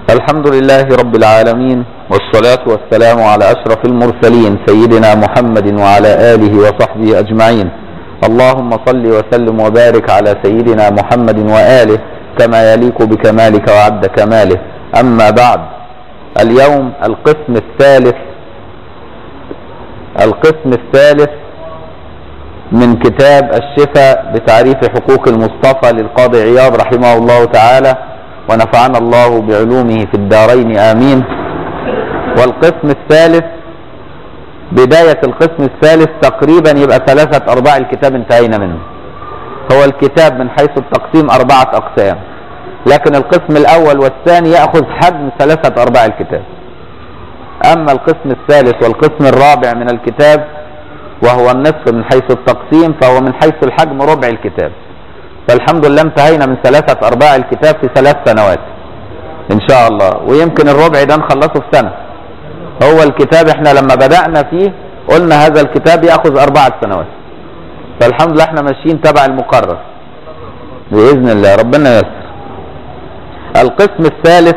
الحمد لله رب العالمين والصلاة والسلام على أشرف المرسلين سيدنا محمد وعلى آله وصحبه أجمعين اللهم صل وسلم وبارك على سيدنا محمد وآله كما يليق بكمالك وعد كماله أما بعد اليوم القسم الثالث القسم الثالث من كتاب الشفاء بتعريف حقوق المصطفى للقاضي عياض رحمه الله تعالى ونفعنا الله بعلومه في الدارين آمين والقسم الثالث بداية القسم الثالث تقريبا يبقى ثلاثة أرباع الكتاب انتهينا منه هو الكتاب من حيث التقسيم أربعة أقسام لكن القسم الأول والثاني يأخذ حجم ثلاثة أرباع الكتاب أما القسم الثالث والقسم الرابع من الكتاب وهو النصف من حيث التقسيم فهو من حيث الحجم ربع الكتاب فالحمد لله انتهينا من ثلاثة أرباع الكتاب في ثلاث سنوات إن شاء الله ويمكن الربع ده نخلصه في سنة هو الكتاب احنا لما بدأنا فيه قلنا هذا الكتاب يأخذ أربعة سنوات فالحمد لله احنا ماشيين تبع المقرر بإذن الله ربنا يسر القسم الثالث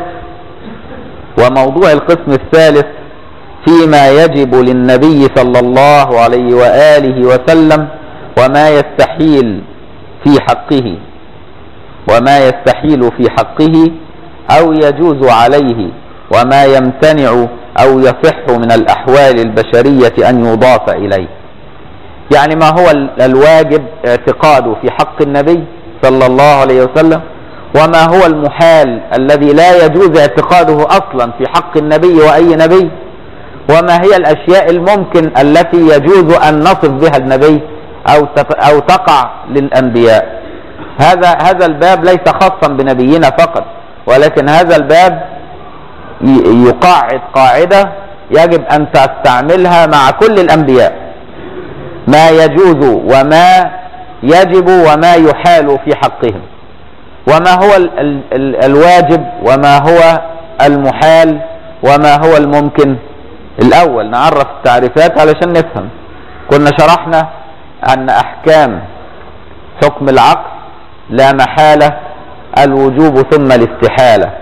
وموضوع القسم الثالث فيما يجب للنبي صلى الله عليه وآله وسلم وما يستحيل في حقه وما يستحيل في حقه أو يجوز عليه وما يمتنع أو يصح من الأحوال البشرية أن يضاف إليه يعني ما هو الواجب اعتقاده في حق النبي صلى الله عليه وسلم وما هو المحال الذي لا يجوز اعتقاده أصلا في حق النبي وأي نبي وما هي الأشياء الممكن التي يجوز أن نصف بها النبي أو أو تقع للأنبياء هذا هذا الباب ليس خاصا بنبينا فقط ولكن هذا الباب يقاعد قاعدة يجب أن تستعملها مع كل الأنبياء ما يجوز وما يجب وما يحال في حقهم وما هو ال ال ال الواجب وما هو المحال وما هو الممكن الأول نعرف التعريفات علشان نفهم كنا شرحنا أن أحكام حكم العقل لا محالة الوجوب ثم الاستحالة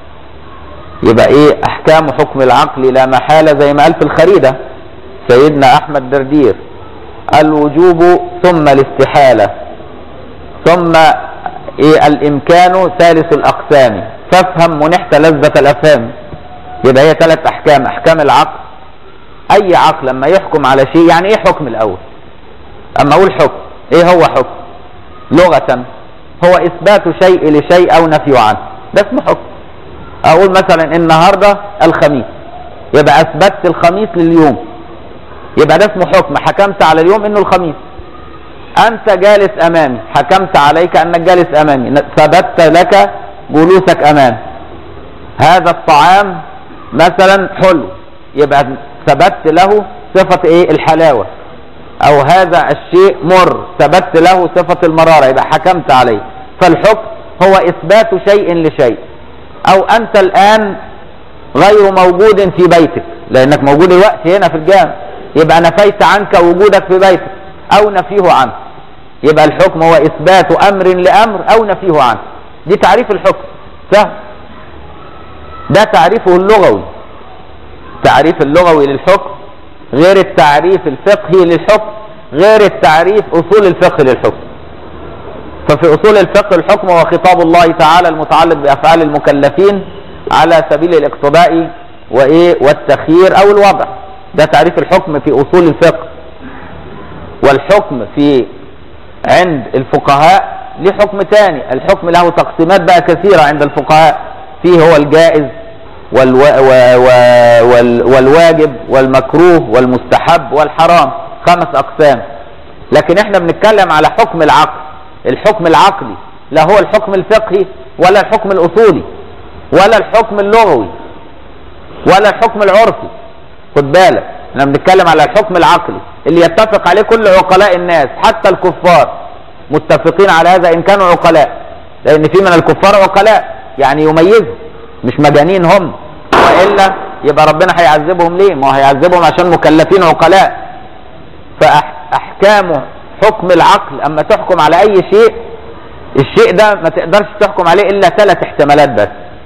يبقى ايه احكام حكم العقل لا محالة زي ما قال في الخريدة سيدنا احمد دردير الوجوب ثم الاستحالة ثم ايه الامكان ثالث الاقسام فافهم منحت لذة الافهام يبقى هي ثلاث احكام احكام العقل اي عقل لما يحكم على شيء يعني ايه حكم الاول اما اقول حكم ايه هو حكم لغة هو اثبات شيء لشيء او نفي عنه ده اسمه حكم اقول مثلا النهاردة الخميس يبقى اثبتت الخميس لليوم يبقى ده اسمه حكم حكمت على اليوم انه الخميس انت جالس امامي حكمت عليك انك جالس امامي ثبت لك جلوسك امامي هذا الطعام مثلا حلو يبقى ثبت له صفة ايه الحلاوة او هذا الشيء مر ثبت له صفة المرارة يبقى حكمت عليه فالحكم هو اثبات شيء لشيء او انت الان غير موجود في بيتك لانك موجود الوقت هنا في الجامع يبقى نفيت عنك وجودك في بيتك او نفيه عنه يبقى الحكم هو اثبات امر لامر او نفيه عنه دي تعريف الحكم سهل ده تعريفه اللغوي التعريف اللغوي للحكم غير التعريف الفقهي للحكم غير التعريف اصول الفقه للحكم ففي اصول الفقه الحكم هو خطاب الله تعالى المتعلق بافعال المكلفين على سبيل الاقتضاء وايه والتخيير او الوضع ده تعريف الحكم في اصول الفقه والحكم في عند الفقهاء له حكم تاني الحكم له تقسيمات بقى كثيرة عند الفقهاء فيه هو الجائز والو... و... و... وال... والواجب والمكروه والمستحب والحرام خمس أقسام لكن احنا بنتكلم على حكم العقل الحكم العقلي لا هو الحكم الفقهي ولا الحكم الأصولي ولا الحكم اللغوي ولا الحكم العرفي خد بالك احنا بنتكلم على الحكم العقلي اللي يتفق عليه كل عقلاء الناس حتى الكفار متفقين على هذا ان كانوا عقلاء لان في من الكفار عقلاء يعني يميزوا مش مجانين هم والا يبقى ربنا هيعذبهم ليه ما هو هيعذبهم عشان مكلفين عقلاء فاحكام حكم العقل اما تحكم على اي شيء الشيء ده ما تقدرش تحكم عليه الا ثلاث احتمالات بس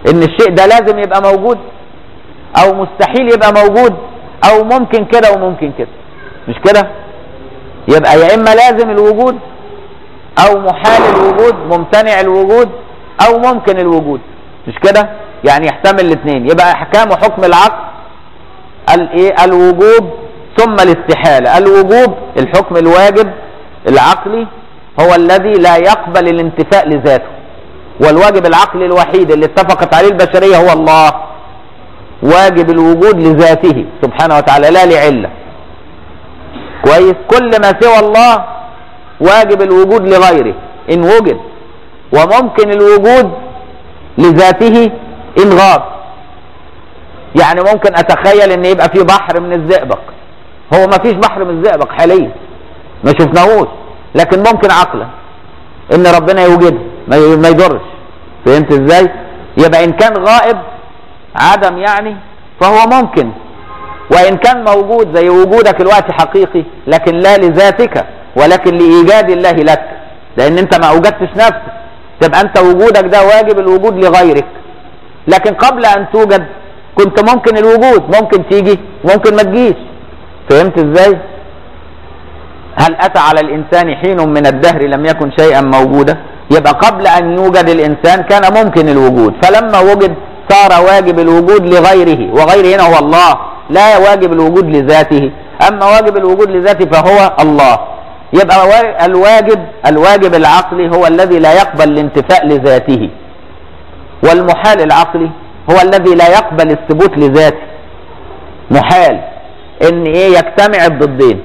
ان الشيء ده لازم يبقى موجود او مستحيل يبقى موجود او ممكن كده وممكن كده مش كده يبقى يا اما لازم الوجود او محال الوجود ممتنع الوجود او ممكن الوجود مش كده يعني يحتمل الاثنين يبقى احكام حكم العقل الايه الوجوب ثم الاستحاله الوجوب الحكم الواجب العقلي هو الذي لا يقبل الانتفاء لذاته والواجب العقلي الوحيد اللي اتفقت عليه البشريه هو الله واجب الوجود لذاته سبحانه وتعالى لا لعله كويس كل ما سوى الله واجب الوجود لغيره ان وجد وممكن الوجود لذاته ان غاب يعني ممكن اتخيل ان يبقى في بحر من الزئبق هو ما فيش بحر من الزئبق حاليا ما شفناهوش لكن ممكن عقلا ان ربنا يوجده ما يضرش فهمت ازاي يبقى ان كان غائب عدم يعني فهو ممكن وان كان موجود زي وجودك الوقت حقيقي لكن لا لذاتك ولكن لايجاد الله لك لان انت ما اوجدتش نفسك تبقى انت وجودك ده واجب الوجود لغيرك لكن قبل ان توجد كنت ممكن الوجود ممكن تيجي ممكن ما تجيش فهمت ازاي هل اتى على الانسان حين من الدهر لم يكن شيئا موجودا يبقى قبل ان يوجد الانسان كان ممكن الوجود فلما وجد صار واجب الوجود لغيره وغيره هنا هو الله لا واجب الوجود لذاته اما واجب الوجود لذاته فهو الله يبقى الواجب الواجب العقلي هو الذي لا يقبل الانتفاء لذاته والمحال العقلي هو الذي لا يقبل الثبوت لذاته محال ان ايه يجتمع الضدين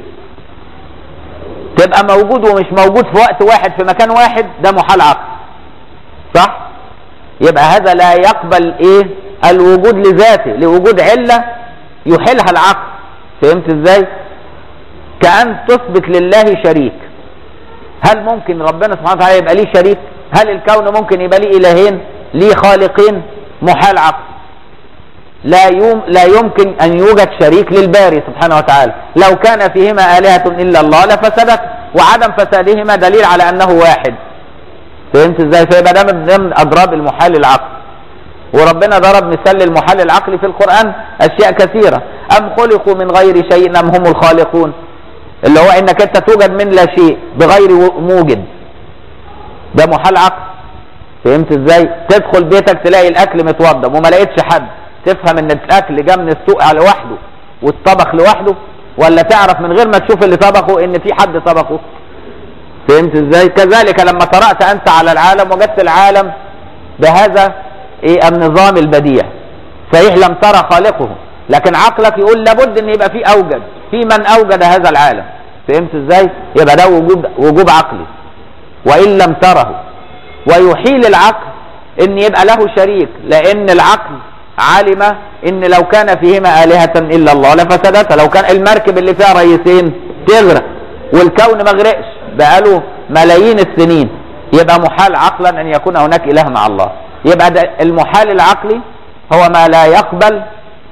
تبقى موجود ومش موجود في وقت واحد في مكان واحد ده محال عقل صح يبقى هذا لا يقبل ايه الوجود لذاته لوجود علة يحلها العقل فهمت ازاي كأن تثبت لله شريك هل ممكن ربنا سبحانه وتعالى يبقى ليه شريك هل الكون ممكن يبقى ليه الهين ليه خالقين محال عقل لا يوم لا يمكن ان يوجد شريك للباري سبحانه وتعالى لو كان فيهما آلهة الا الله لفسدت وعدم فسادهما دليل على انه واحد فهمت ازاي فيبقى ده من ضمن اضراب المحال العقل وربنا ضرب مثال للمحال العقلي في القرآن اشياء كثيرة ام خلقوا من غير شيء ام هم الخالقون اللي هو انك انت توجد من لا شيء بغير موجد ده محال عقل فهمت ازاي تدخل بيتك تلاقي الاكل متوضب وما لقيتش حد تفهم ان الاكل جه من السوق لوحده والطبخ لوحده ولا تعرف من غير ما تشوف اللي طبخه ان في حد طبخه فهمت ازاي كذلك لما طرأت انت على العالم وجدت العالم بهذا ايه النظام البديع صحيح لم ترى خالقه لكن عقلك يقول لابد ان يبقى في اوجد في من اوجد هذا العالم فهمت ازاي يبقى ده وجود وجوب عقلي وان لم تره ويحيل العقل ان يبقى له شريك لان العقل علم ان لو كان فيهما آلهة الا الله لفسدتها لو كان المركب اللي فيها رئيسين تغرق والكون ما غرقش بقاله ملايين السنين يبقى محال عقلا ان يكون هناك اله مع الله يبقى ده المحال العقلي هو ما لا يقبل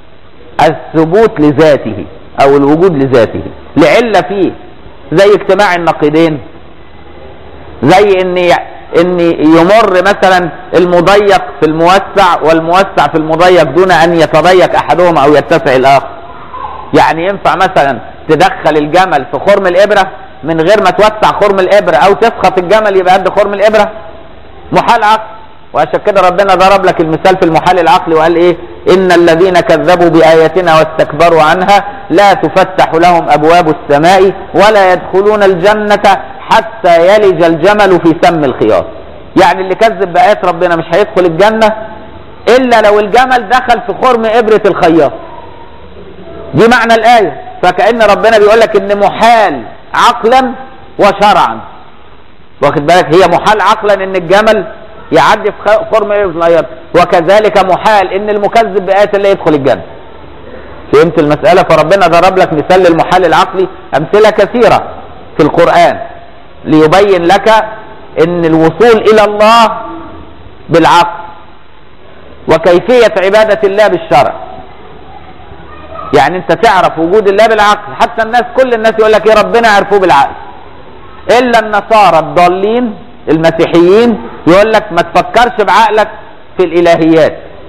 الثبوت لذاته او الوجود لذاته لعلة فيه زي اجتماع النقيضين زي ان ان يمر مثلا المضيق في الموسع والموسع في المضيق دون ان يتضيق احدهما او يتسع الاخر يعني ينفع مثلا تدخل الجمل في خرم الابره من غير ما توسع خرم الابره او تسخط الجمل يبقى قد خرم الابره محال عقل وعشان كده ربنا ضرب لك المثال في المحال العقلي وقال ايه ان الذين كذبوا باياتنا واستكبروا عنها لا تفتح لهم ابواب السماء ولا يدخلون الجنه حتى يلج الجمل في سم الخياط يعني اللي كذب بآيات ربنا مش هيدخل الجنة إلا لو الجمل دخل في خرم إبرة الخياط دي معنى الآية فكأن ربنا بيقول لك إن محال عقلا وشرعا واخد بالك هي محال عقلا إن الجمل يعدي في خرم إبرة الخياط وكذلك محال إن المكذب بآيات الله يدخل الجنة فهمت المسألة فربنا ضرب لك مثال للمحال العقلي أمثلة كثيرة في القرآن ليبين لك ان الوصول الى الله بالعقل وكيفية عبادة الله بالشرع يعني انت تعرف وجود الله بالعقل حتى الناس كل الناس يقول لك ايه ربنا عرفوه بالعقل الا النصارى الضالين المسيحيين يقول لك ما تفكرش بعقلك في الالهيات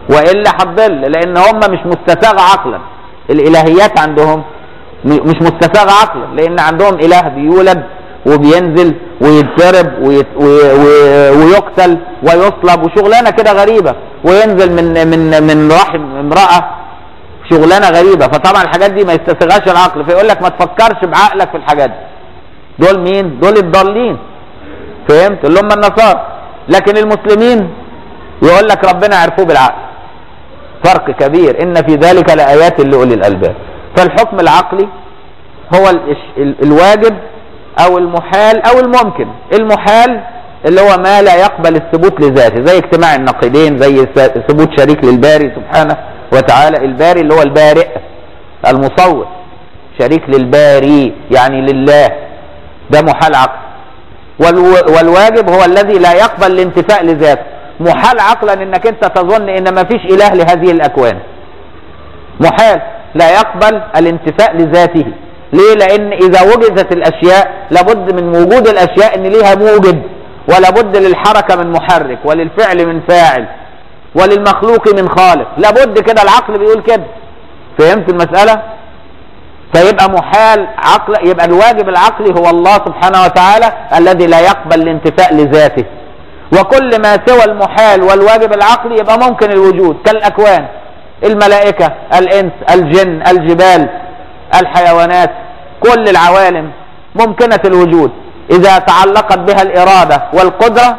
والا هتضل لان هم مش مستساغ عقلا الالهيات عندهم م- مش مستساغ عقلا لان عندهم اله بيولد وبينزل ويتضرب ويت وي- وي- ويقتل ويصلب وشغلانه كده غريبه وينزل من من من رحم امراه شغلانه غريبه فطبعا الحاجات دي ما يستسيغهاش العقل فيقول لك ما تفكرش بعقلك في الحاجات دي دول مين دول الضالين فهمت اللي هم النصارى لكن المسلمين يقول لك ربنا عرفوه بالعقل فرق كبير ان في ذلك لايات لاولي الالباب فالحكم العقلي هو ال- ال- الواجب او المحال او الممكن المحال اللي هو ما لا يقبل الثبوت لذاته زي اجتماع النقيضين زي س- ثبوت شريك للباري سبحانه وتعالى الباري اللي هو البارئ المصور شريك للباري يعني لله ده محال عقل والو- والواجب هو الذي لا يقبل الانتفاء لذاته محال عقلا انك انت تظن ان ما فيش اله لهذه الاكوان محال لا يقبل الانتفاء لذاته ليه لان اذا وجدت الاشياء لابد من وجود الاشياء ان ليها موجد ولابد للحركه من محرك وللفعل من فاعل وللمخلوق من خالق لابد كده العقل بيقول كده فهمت المساله فيبقى محال عقل يبقى الواجب العقلي هو الله سبحانه وتعالى الذي لا يقبل الانتفاء لذاته وكل ما سوى المحال والواجب العقلي يبقى ممكن الوجود كالأكوان الملائكة الإنس الجن الجبال الحيوانات كل العوالم ممكنة الوجود إذا تعلقت بها الإرادة والقدرة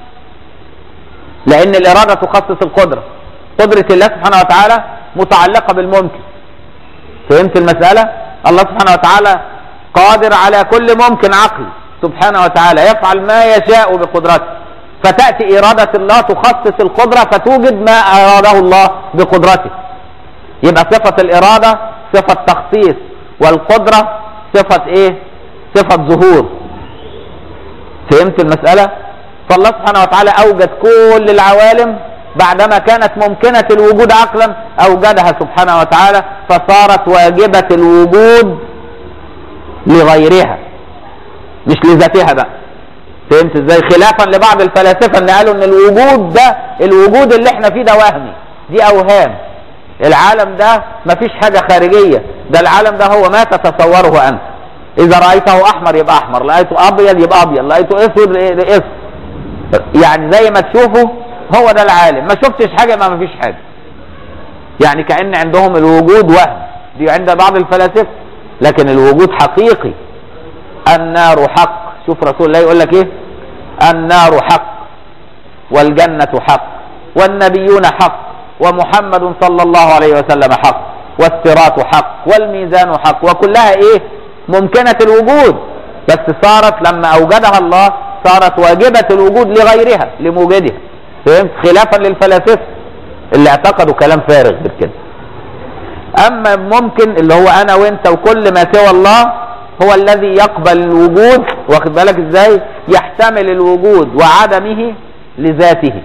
لأن الإرادة تخصص القدرة قدرة الله سبحانه وتعالى متعلقة بالممكن فهمت المسألة الله سبحانه وتعالى قادر على كل ممكن عقلي سبحانه وتعالى يفعل ما يشاء بقدرته فتأتي إرادة الله تخصص القدرة فتوجد ما أراده الله بقدرته يبقى صفة الإرادة صفة تخصيص والقدرة صفة إيه صفة ظهور فهمت المسألة فالله سبحانه وتعالى أوجد كل العوالم بعدما كانت ممكنة الوجود عقلا أوجدها سبحانه وتعالى فصارت واجبة الوجود لغيرها مش لذاتها بقى فهمت ازاي خلافا لبعض الفلاسفة اللي قالوا ان الوجود ده الوجود اللي احنا فيه ده وهمي دي اوهام العالم ده مفيش حاجة خارجية ده العالم ده هو ما تتصوره انت اذا رأيته احمر يبقى احمر لقيته ابيض يبقى ابيض لقيته اسود يبقى اسود يعني زي ما تشوفه هو ده العالم ما شفتش حاجة ما مفيش حاجة يعني كأن عندهم الوجود وهم دي عند بعض الفلاسفة لكن الوجود حقيقي النار حق شوف رسول الله يقول لك ايه النار حق والجنة حق والنبيون حق ومحمد صلى الله عليه وسلم حق والصراط حق والميزان حق وكلها ايه ممكنة الوجود بس صارت لما اوجدها الله صارت واجبة الوجود لغيرها لموجدها فهمت خلافا للفلاسفة اللي اعتقدوا كلام فارغ غير كده اما ممكن اللي هو انا وانت وكل ما سوى الله هو الذي يقبل الوجود واخد بالك ازاي يحتمل الوجود وعدمه لذاته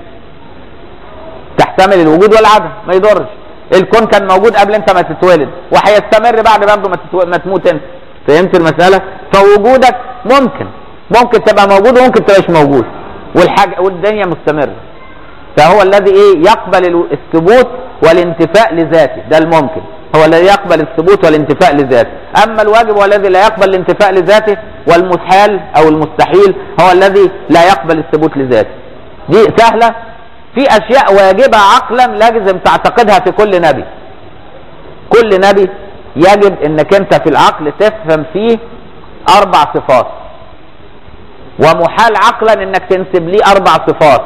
تحتمل الوجود والعدم ما يضرش الكون كان موجود قبل انت ما تتولد وهيستمر بعد برضه ما, تتو... ما تموت انت فهمت المسألة فوجودك ممكن ممكن تبقى موجود وممكن تبقاش موجود والحاجة والدنيا مستمرة فهو الذي ايه يقبل ال- الثبوت والانتفاء لذاته ده الممكن هو الذي يقبل الثبوت والانتفاء لذاته اما الواجب هو الذي لا يقبل الانتفاء لذاته والمحال او المستحيل هو الذي لا يقبل الثبوت لذاته دي سهلة في اشياء واجبة عقلا لازم تعتقدها في كل نبي كل نبي يجب انك انت في العقل تفهم فيه اربع صفات ومحال عقلا انك تنسب ليه اربع صفات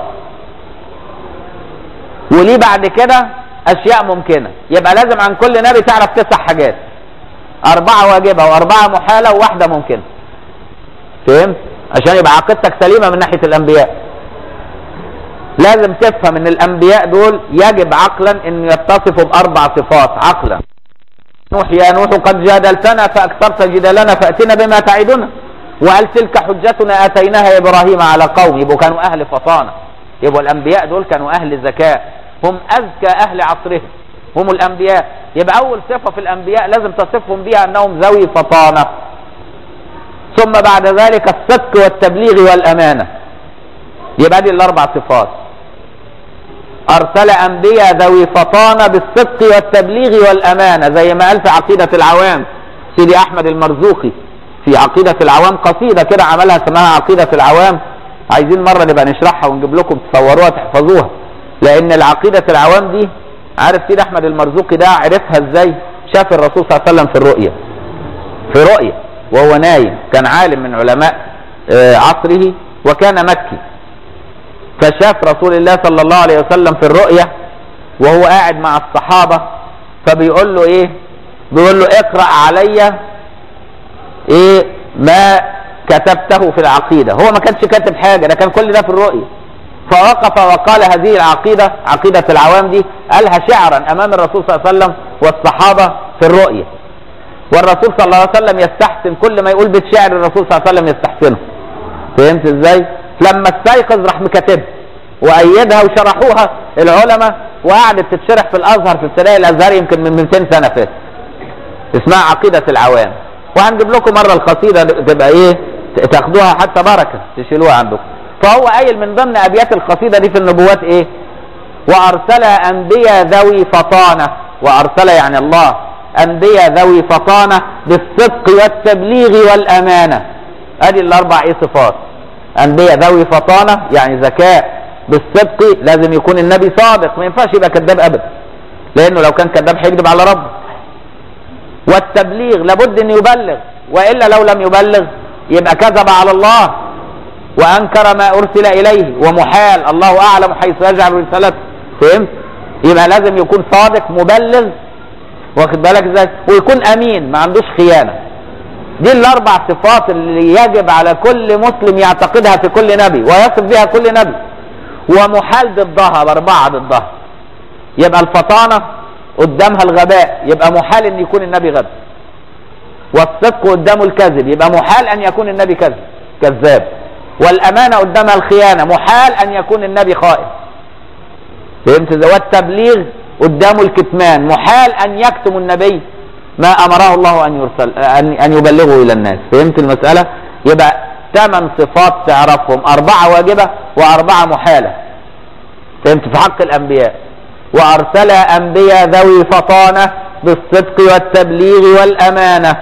وليه بعد كده اشياء ممكنه يبقى لازم عن كل نبي تعرف تسع حاجات اربعه واجبه واربعه محاله وواحده ممكنه فهمت عشان يبقى عقيدتك سليمه من ناحيه الانبياء لازم تفهم ان الانبياء دول يجب عقلا ان يتصفوا باربع صفات عقلا نوح يا نوح قد جادلتنا فاكثرت جدالنا فاتنا بما تعدنا وهل تلك حجتنا اتيناها ابراهيم على قوم يبقوا كانوا اهل فطانه يبقوا الانبياء دول كانوا اهل ذكاء هم اذكى اهل عصرهم هم الانبياء يبقى اول صفه في الانبياء لازم تصفهم بها انهم ذوي فطانه ثم بعد ذلك الصدق والتبليغ والامانه يبقى دي الاربع صفات ارسل انبياء ذوي فطانة بالصدق والتبليغ والامانة زي ما قال في عقيدة العوام سيدي احمد المرزوقي في عقيدة العوام قصيدة كده عملها اسمها عقيدة العوام عايزين مرة نبقى نشرحها ونجيب لكم تصوروها تحفظوها لان العقيدة العوام دي عارف سيدي احمد المرزوقي ده عرفها ازاي شاف الرسول صلى الله عليه وسلم في الرؤية في رؤية وهو نايم كان عالم من علماء عصره وكان مكي فشاف رسول الله صلى الله عليه وسلم في الرؤية وهو قاعد مع الصحابة فبيقول له ايه بيقول له اقرأ علي ايه ما كتبته في العقيدة هو ما كانش كاتب حاجة ده كان كل ده في الرؤية فوقف وقال هذه العقيدة عقيدة العوام دي قالها شعرا امام الرسول صلى الله عليه وسلم والصحابة في الرؤية والرسول صلى الله عليه وسلم يستحسن كل ما يقول بيت شعر الرسول صلى الله عليه وسلم يستحسنه فهمت ازاي لما استيقظ راح مكاتبها وايدها وشرحوها العلماء وقعدت تتشرح في الازهر في ابتدائي الازهر يمكن من 200 سنه فاتت اسمها عقيده العوام وهنجيب لكم مره القصيده تبقى ايه تاخدوها حتى بركه تشيلوها عندكم فهو قايل من ضمن ابيات القصيده دي في النبوات ايه وارسل انبياء ذوي فطانه وارسل يعني الله انبياء ذوي فطانه بالصدق والتبليغ والامانه ادي الاربع ايه صفات انبياء ذوي فطانه يعني ذكاء بالصدق لازم يكون النبي صادق ما ينفعش يبقى كذاب ابدا لانه لو كان كذاب هيكذب على ربه والتبليغ لابد ان يبلغ والا لو لم يبلغ يبقى كذب على الله وانكر ما ارسل اليه ومحال الله اعلم حيث يجعل رسالته فهمت يبقى لازم يكون صادق مبلغ واخد بالك ازاي ويكون امين ما عندوش خيانه دي الاربع صفات اللي يجب على كل مسلم يعتقدها في كل نبي ويصف بها كل نبي ومحال ضدها باربعه ضدها يبقى الفطانه قدامها الغباء يبقى محال ان يكون النبي غبي والصدق قدامه الكذب يبقى محال ان يكون النبي كذب كذاب والامانه قدامها الخيانه محال ان يكون النبي خائن فهمت ازاي والتبليغ قدامه الكتمان محال ان يكتم النبي ما امره الله ان يرسل ان ان يبلغه الى الناس فهمت المساله يبقى ثمان صفات تعرفهم اربعه واجبه واربعه محاله فهمت في حق الانبياء وارسل انبياء ذوي فطانه بالصدق والتبليغ والامانه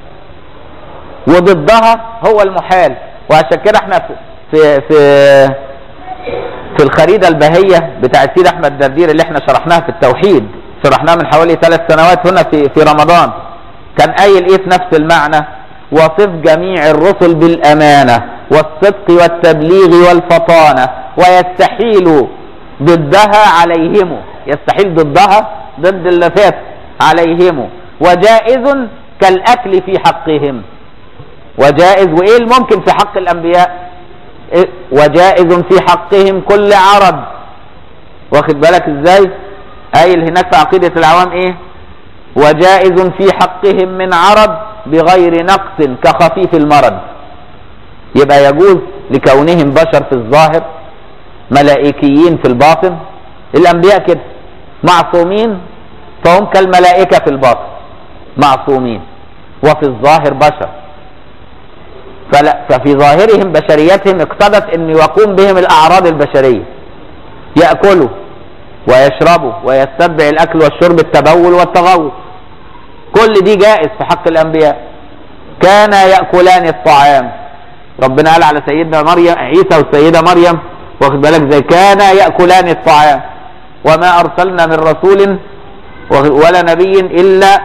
وضدها هو المحال وعشان كده احنا في في في, في الخريده البهيه بتاع سيد احمد دردير اللي احنا شرحناها في التوحيد شرحناها من حوالي ثلاث سنوات هنا في في رمضان كان قايل ايه في نفس المعنى وصف جميع الرسل بالامانه والصدق والتبليغ والفطانه ويستحيل ضدها عليهم يستحيل ضدها ضد اللي فات عليهم وجائز كالاكل في حقهم وجائز وايه الممكن في حق الانبياء إيه؟ وجائز في حقهم كل عرض واخد بالك ازاي قايل هناك في عقيدة العوام ايه وجائز في حقهم من عرض بغير نقص كخفيف المرض يبقى يجوز لكونهم بشر في الظاهر ملائكيين في الباطن الانبياء كده معصومين فهم كالملائكة في الباطن معصومين وفي الظاهر بشر فلا ففي ظاهرهم بشريتهم اقتضت ان يقوم بهم الاعراض البشريه ياكلوا ويشربوا ويتبع الاكل والشرب التبول والتغوط كل دي جائز في حق الانبياء كان ياكلان الطعام ربنا قال على سيدنا مريم عيسى والسيده مريم واخد بالك زي كان ياكلان الطعام وما ارسلنا من رسول ولا نبي الا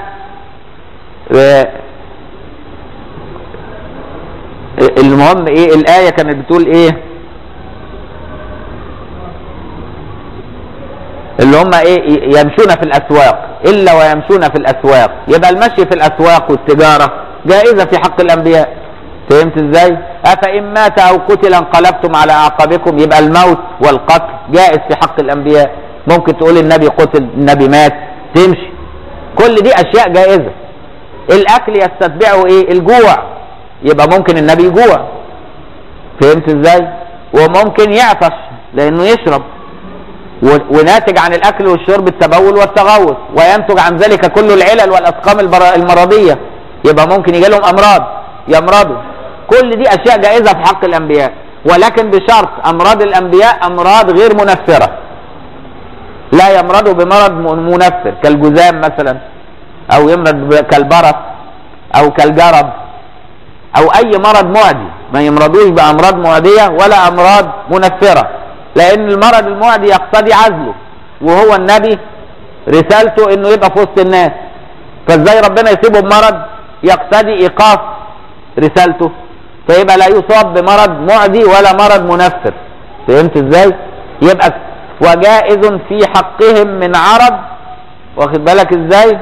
المهم ايه الايه كانت بتقول ايه اللي هم ايه يمشون في الاسواق الا ويمشون في الاسواق يبقى المشي في الاسواق والتجاره جائزه في حق الانبياء فهمت ازاي افان مات او قتل انقلبتم على اعقابكم يبقى الموت والقتل جائز في حق الانبياء ممكن تقول النبي قتل النبي مات تمشي كل دي اشياء جائزه الاكل يستتبعه ايه الجوع يبقى ممكن النبي يجوع فهمت ازاي وممكن يعطش لانه يشرب وناتج عن الاكل والشرب التبول والتغوط وينتج عن ذلك كل العلل والاسقام المرضيه يبقى ممكن يجي لهم امراض يمرضوا كل دي اشياء جائزه في حق الانبياء ولكن بشرط امراض الانبياء امراض غير منفره لا يمرض بمرض م- منفر كالجذام مثلا او يمرض ب- كالبرص او كالجرب او اي مرض معدي ما يمرضوش بامراض معديه ولا امراض منفره لان المرض المعدي يقتضي عزله وهو النبي رسالته انه يبقى في وسط الناس فازاي ربنا يسيبه بمرض يقتضي ايقاف رسالته فيبقى لا يصاب بمرض معدي ولا مرض منفر فهمت ازاي يبقى وجائز في حقهم من عرض واخد بالك ازاي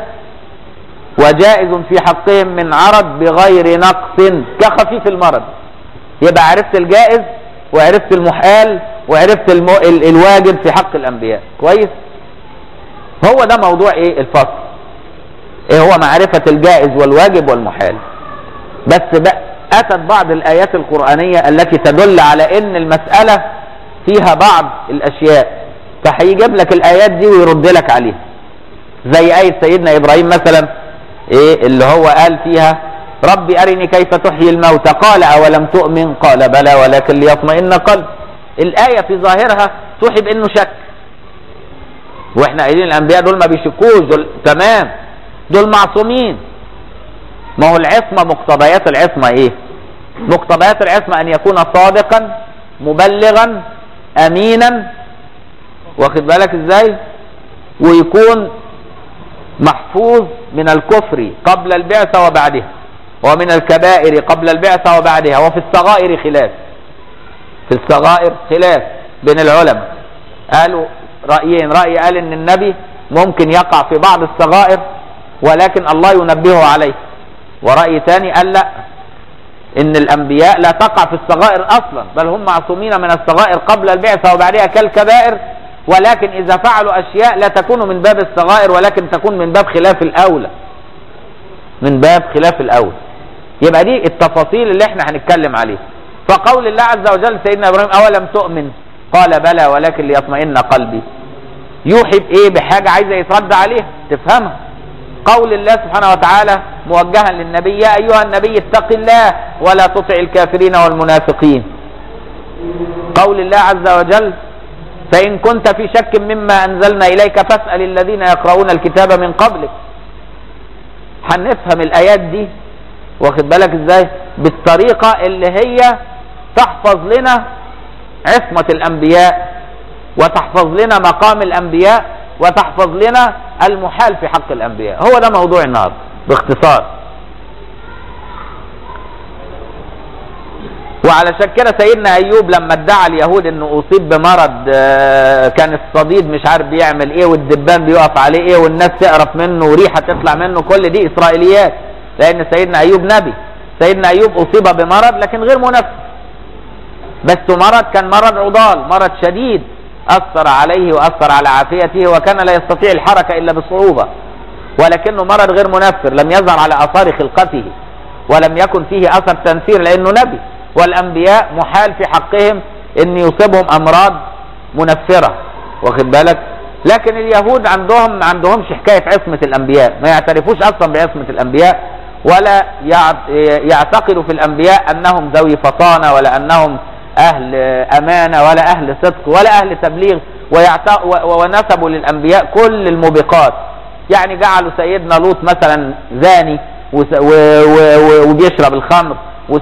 وجائز في حقهم من عرض بغير نقص كخفيف المرض يبقى عرفت الجائز وعرفت المحال وعرفت الم... ال... الواجب في حق الانبياء كويس هو ده موضوع ايه الفصل ايه هو معرفة الجائز والواجب والمحال بس بقى اتت بعض الايات القرآنية التي تدل على ان المسألة فيها بعض الاشياء فهيجيب لك الايات دي ويرد لك عليها زي آية سيدنا إبراهيم مثلا إيه اللي هو قال فيها ربي أرني كيف تحيي الموتى قال أولم تؤمن قال بلى ولكن ليطمئن قلب الآية في ظاهرها توحي بأنه شك واحنا قايلين الأنبياء دول ما بيشكوش دول تمام دول معصومين ما هو العصمة مقتضيات العصمة ايه مقتضيات العصمة ان يكون صادقا مبلغا امينا واخد بالك ازاي ويكون محفوظ من الكفر قبل البعثة وبعدها ومن الكبائر قبل البعثة وبعدها وفي الصغائر خلاف في الصغائر خلاف بين العلماء قالوا رأيين رأي قال ان النبي ممكن يقع في بعض الصغائر ولكن الله ينبهه عليه ورأي ثاني قال لا ان الانبياء لا تقع في الصغائر اصلا بل هم معصومين من الصغائر قبل البعثة وبعدها كالكبائر ولكن اذا فعلوا اشياء لا تكون من باب الصغائر ولكن تكون من باب خلاف الاولى من باب خلاف الاولى يبقى دي التفاصيل اللي احنا هنتكلم عليها فقول الله عز وجل سيدنا ابراهيم اولم تؤمن قال بلى ولكن ليطمئن قلبي يوحي بايه بحاجه عايزه يترد عليها تفهمها قول الله سبحانه وتعالى موجها للنبي يا ايها النبي اتق الله ولا تطع الكافرين والمنافقين قول الله عز وجل فإن كنت في شك مما أنزلنا إليك فاسأل الذين يقرؤون الكتاب من قبلك هنفهم الآيات دي واخد بالك ازاي بالطريقة اللي هي تحفظ لنا عصمة الأنبياء وتحفظ لنا مقام الأنبياء وتحفظ لنا المحال في حق الأنبياء هو ده موضوع النهارده باختصار وعلشان كده سيدنا ايوب لما ادعى اليهود انه اصيب بمرض آه، كان الصديد مش عارف بيعمل ايه والدبان بيقف عليه ايه والناس تقرف منه وريحه تطلع منه كل دي اسرائيليات لان سيدنا ايوب نبي سيدنا ايوب اصيب بمرض لكن غير منفس بس مرض كان مرض عضال مرض شديد اثر عليه واثر على عافيته وكان لا يستطيع الحركه الا بصعوبه ولكنه مرض غير منفر لم يظهر على اثار خلقته ولم يكن فيه اثر تنفير لانه نبي والانبياء محال في حقهم ان يصيبهم امراض منفره واخد بالك لكن اليهود عندهم ما عندهمش حكايه عصمه الانبياء ما يعترفوش اصلا بعصمه الانبياء ولا يع- يعتقدوا في الانبياء انهم ذوي فطانه ولا انهم اهل امانه ولا اهل صدق ولا اهل تبليغ ويعت- و- ونسبوا للانبياء كل الموبقات يعني جعلوا سيدنا لوط مثلا زاني وس- و- و- و- وبيشرب الخمر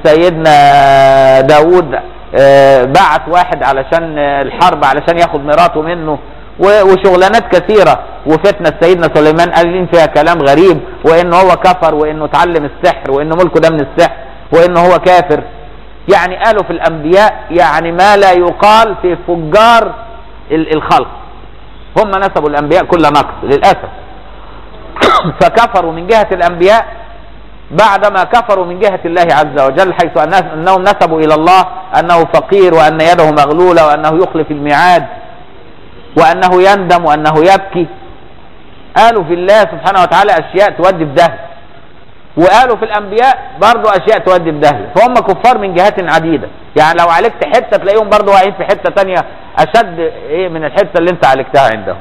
وسيدنا داود آه، بعت واحد علشان آه، الحرب علشان ياخد مراته منه و- وشغلانات كثيرة وفتنة سيدنا سليمان قالين فيها كلام غريب وان هو كفر وانه اتعلم السحر وانه ملكه ده من السحر وانه هو كافر يعني قالوا في الانبياء يعني ما لا يقال في فجار ال- الخلق هم نسبوا الانبياء كل نقص للاسف فكفروا من جهة الانبياء بعدما كفروا من جهة الله عز وجل حيث أنه- أنهم نسبوا إلى الله أنه فقير وأن يده مغلولة وأنه يخلف الميعاد وأنه يندم وأنه يبكي قالوا في الله سبحانه وتعالى أشياء تودي في داهية وقالوا في الأنبياء برضو أشياء تودي في داهية فهم كفار من جهات عديدة يعني لو عالجت حتة تلاقيهم برضو واقعين في حتة تانية أشد إيه من الحتة اللي أنت عالجتها عندهم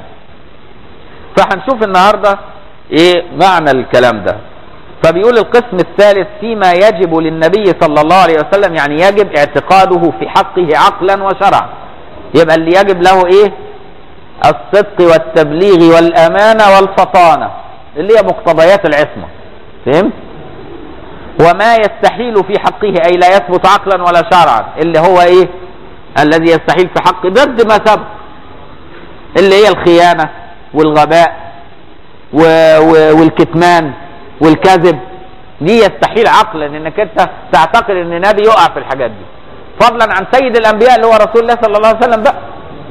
فهنشوف النهاردة إيه معنى الكلام ده فبيقول القسم الثالث فيما يجب للنبي صلى الله عليه وسلم يعني يجب اعتقاده في حقه عقلا وشرعا يبقى اللي يجب له ايه الصدق والتبليغ والأمانة والفطانة اللي هي مقتضيات العصمة فهمت وما يستحيل في حقه أي لا يثبت عقلا ولا شرعا اللي هو إيه الذي يستحيل في حقه ضد ما ثبت اللي هي الخيانة والغباء و... و... والكتمان والكذب دي يستحيل عقلا انك انت تعتقد ان نبي يقع في الحاجات دي فضلا عن سيد الانبياء اللي هو رسول الله صلى الله عليه وسلم بقى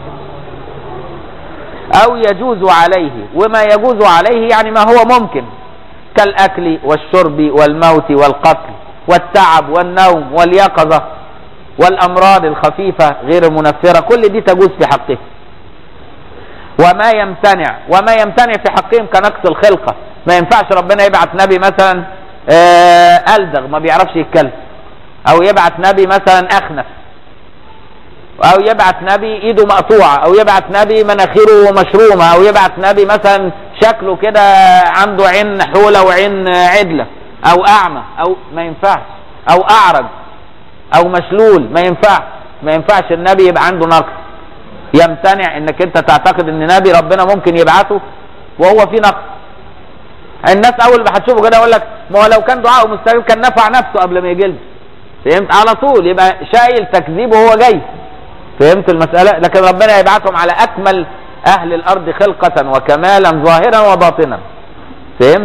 او يجوز عليه وما يجوز عليه يعني ما هو ممكن كالاكل والشرب والموت والقتل والتعب والنوم واليقظه والامراض الخفيفه غير المنفره كل دي تجوز في حقه وما يمتنع وما يمتنع في حقهم كنقص الخلقه ما ينفعش ربنا يبعث نبي مثلا آه ألدغ ما بيعرفش يتكلم أو يبعث نبي مثلا أخنف أو يبعث نبي إيده مقطوعة أو يبعث نبي مناخيره مشرومة أو يبعث نبي مثلا شكله كده عنده عين حولة وعين عدلة أو أعمى أو ما ينفعش أو أعرج أو مشلول ما ينفعش ما ينفعش النبي يبقى عنده نقص يمتنع انك انت تعتقد ان نبي ربنا ممكن يبعثه وهو في نقص الناس اول ما هتشوفه كده يقول لك ما هو لو كان دعاءه مستجاب كان نفع نفسه قبل ما يجي فهمت على طول يبقى شايل تكذيبه وهو جاي فهمت المسألة لكن ربنا يبعثهم على أكمل أهل الأرض خلقة وكمالا ظاهرا وباطنا فهمت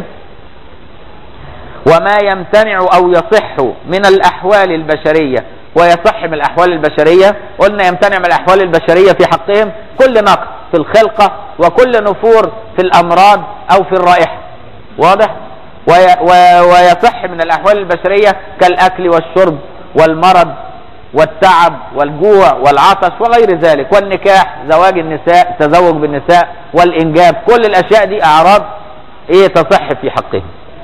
وما يمتنع أو يصح من الأحوال البشرية ويصح من الأحوال البشرية قلنا يمتنع من الأحوال البشرية في حقهم كل نقص في الخلقة وكل نفور في الأمراض أو في الرائحة واضح ويصح من الأحوال البشرية كالأكل والشرب والمرض والتعب والجوع والعطش وغير ذلك والنكاح زواج النساء تزوج بالنساء والإنجاب كل الأشياء دي أعراض إيه تصح في حقهم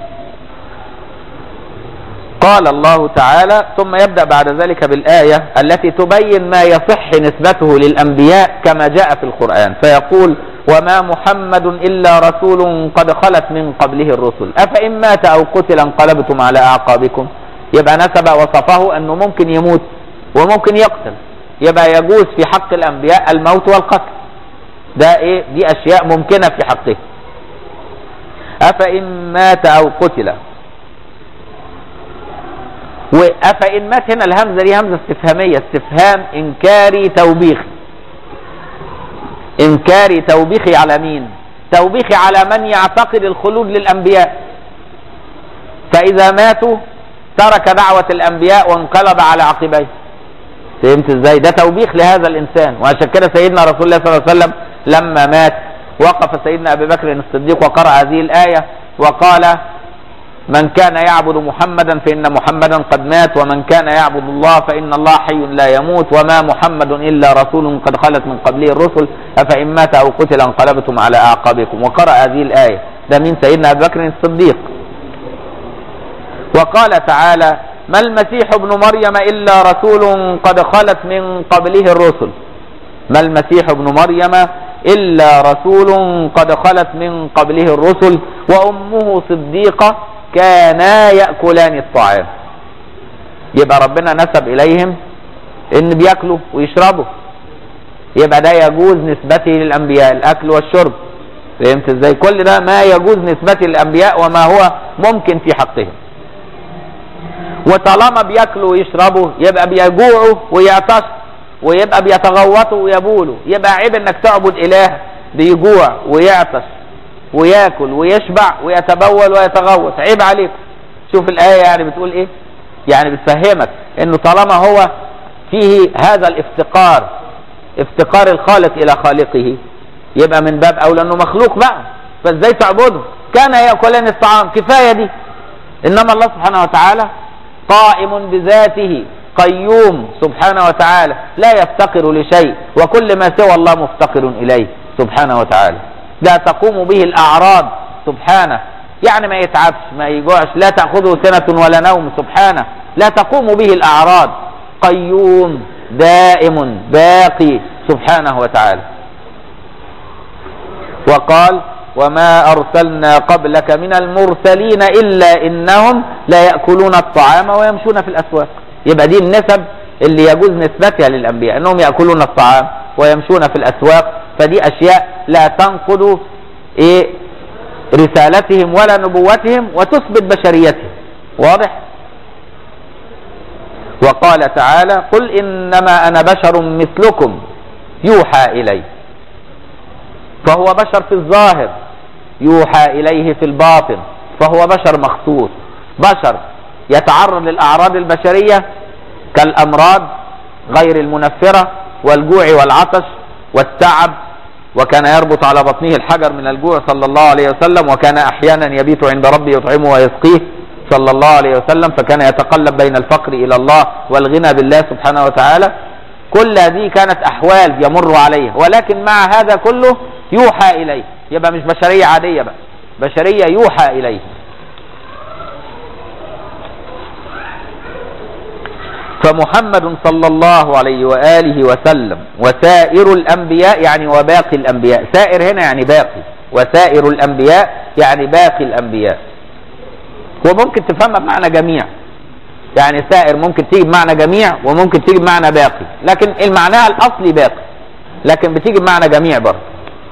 قال الله تعالى ثم يبدأ بعد ذلك بالآية التي تبين ما يصح نسبته للأنبياء كما جاء في القرآن فيقول وما محمد إلا رسول قد خلت من قبله الرسل أفإن مات أو قتل انقلبتم على أعقابكم يبقى نسب وصفه أنه ممكن يموت وممكن يقتل يبقى يجوز في حق الأنبياء الموت والقتل ده إيه دي أشياء ممكنة في حقه أفإن مات أو قتل وأفإن مات هنا الهمزة دي همزة استفهامية استفهام إنكاري توبيخي إنكاري توبيخي على مين توبيخي على من يعتقد الخلود للأنبياء فإذا ماتوا ترك دعوة الأنبياء وانقلب على عقبيه فهمت ازاي ده توبيخ لهذا الإنسان وعشان كده سيدنا رسول الله صلى الله عليه وسلم لما مات وقف سيدنا أبي بكر الصديق وقرأ هذه الآية وقال من كان يعبد محمدا فإن محمدا قد مات ومن كان يعبد الله فإن الله حي لا يموت وما محمد إلا رسول قد خلت من قبله الرسل أفإن مات أو قتل انقلبتم على أعقابكم وقرأ هذه الآية ده من سيدنا أبي بكر الصديق وقال تعالى ما المسيح ابن مريم إلا رسول قد خلت من قبله الرسل ما المسيح ابن مريم إلا رسول قد خلت من قبله الرسل وأمه صديقة كانا يأكلان الطعام يبقى ربنا نسب إليهم إن بياكلوا ويشربوا يبقى ده يجوز نسبته للأنبياء الأكل والشرب فهمت ازاي كل ده ما يجوز نسبته للأنبياء وما هو ممكن في حقهم وطالما بياكلوا ويشربوا يبقى بيجوعوا ويعطشوا ويبقى بيتغوطوا ويبولوا يبقى عيب انك تعبد اله بيجوع ويعطش وياكل ويشبع ويتبول ويتغوط عيب عليكم شوف الآية يعني بتقول ايه يعني بتفهمك انه طالما هو فيه هذا الافتقار افتقار الخالق الى خالقه يبقى من باب اولى انه مخلوق بقى فازاي تعبده كان ياكلان الطعام كفايه دي انما الله سبحانه وتعالى قائم بذاته قيوم سبحانه وتعالى لا يفتقر لشيء وكل ما سوى الله مفتقر اليه سبحانه وتعالى لا تقوم به الاعراض سبحانه يعني ما يتعبش ما يجوعش لا تاخذه سنه ولا نوم سبحانه لا تقوم به الاعراض قيوم دائم باقي سبحانه وتعالى وقال وما أرسلنا قبلك من المرسلين إلا إنهم لا يأكلون الطعام ويمشون في الأسواق يبقى دي النسب اللي يجوز نسبتها للأنبياء أنهم يأكلون الطعام ويمشون في الأسواق فدي اشياء لا تنقض ايه رسالتهم ولا نبوتهم وتثبت بشريتهم واضح وقال تعالى قل انما انا بشر مثلكم يوحى الي فهو بشر في الظاهر يوحى اليه في الباطن فهو بشر مخصوص بشر يتعرض للاعراض البشريه كالامراض غير المنفره والجوع والعطش والتعب وكان يربط على بطنه الحجر من الجوع صلى الله عليه وسلم وكان احيانا يبيت عند ربه يطعمه ويسقيه صلى الله عليه وسلم فكان يتقلب بين الفقر الى الله والغنى بالله سبحانه وتعالى كل هذه كانت احوال يمر عليها ولكن مع هذا كله يوحى اليه يبقى مش بشريه عاديه بقى بشريه يوحى اليه فمحمد صلى الله عليه وآله وسلم وسائر الأنبياء يعني وباقي الأنبياء سائر هنا يعني باقي وسائر الأنبياء يعني باقي الأنبياء وممكن تفهمها بمعنى جميع يعني سائر ممكن تيجي بمعنى جميع وممكن تيجي بمعنى باقي لكن المعنى الأصلي باقي لكن بتيجي بمعنى جميع برضه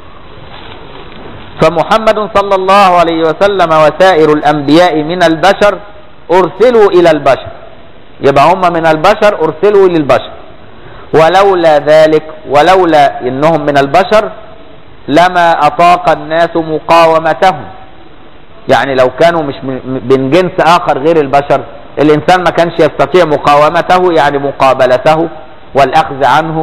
فمحمد صلى الله عليه وسلم وسائر الأنبياء من البشر أرسلوا إلى البشر يبقى هم من البشر ارسلوا للبشر ولولا ذلك ولولا انهم من البشر لما اطاق الناس مقاومتهم يعني لو كانوا مش من جنس اخر غير البشر الانسان ما كانش يستطيع مقاومته يعني مقابلته والاخذ عنه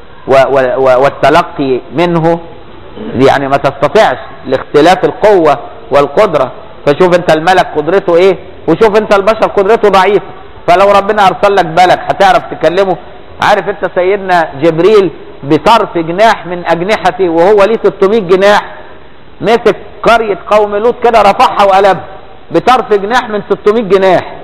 والتلقي منه يعني ما تستطيعش لاختلاف القوه والقدره فشوف انت الملك قدرته ايه وشوف انت البشر قدرته ضعيفه فلو ربنا ارسل لك ملك هتعرف تكلمه عارف انت سيدنا جبريل بطرف جناح من اجنحته وهو ليه 600 جناح مسك قرية قوم لوط كده رفعها وقلبها بطرف جناح من 600 جناح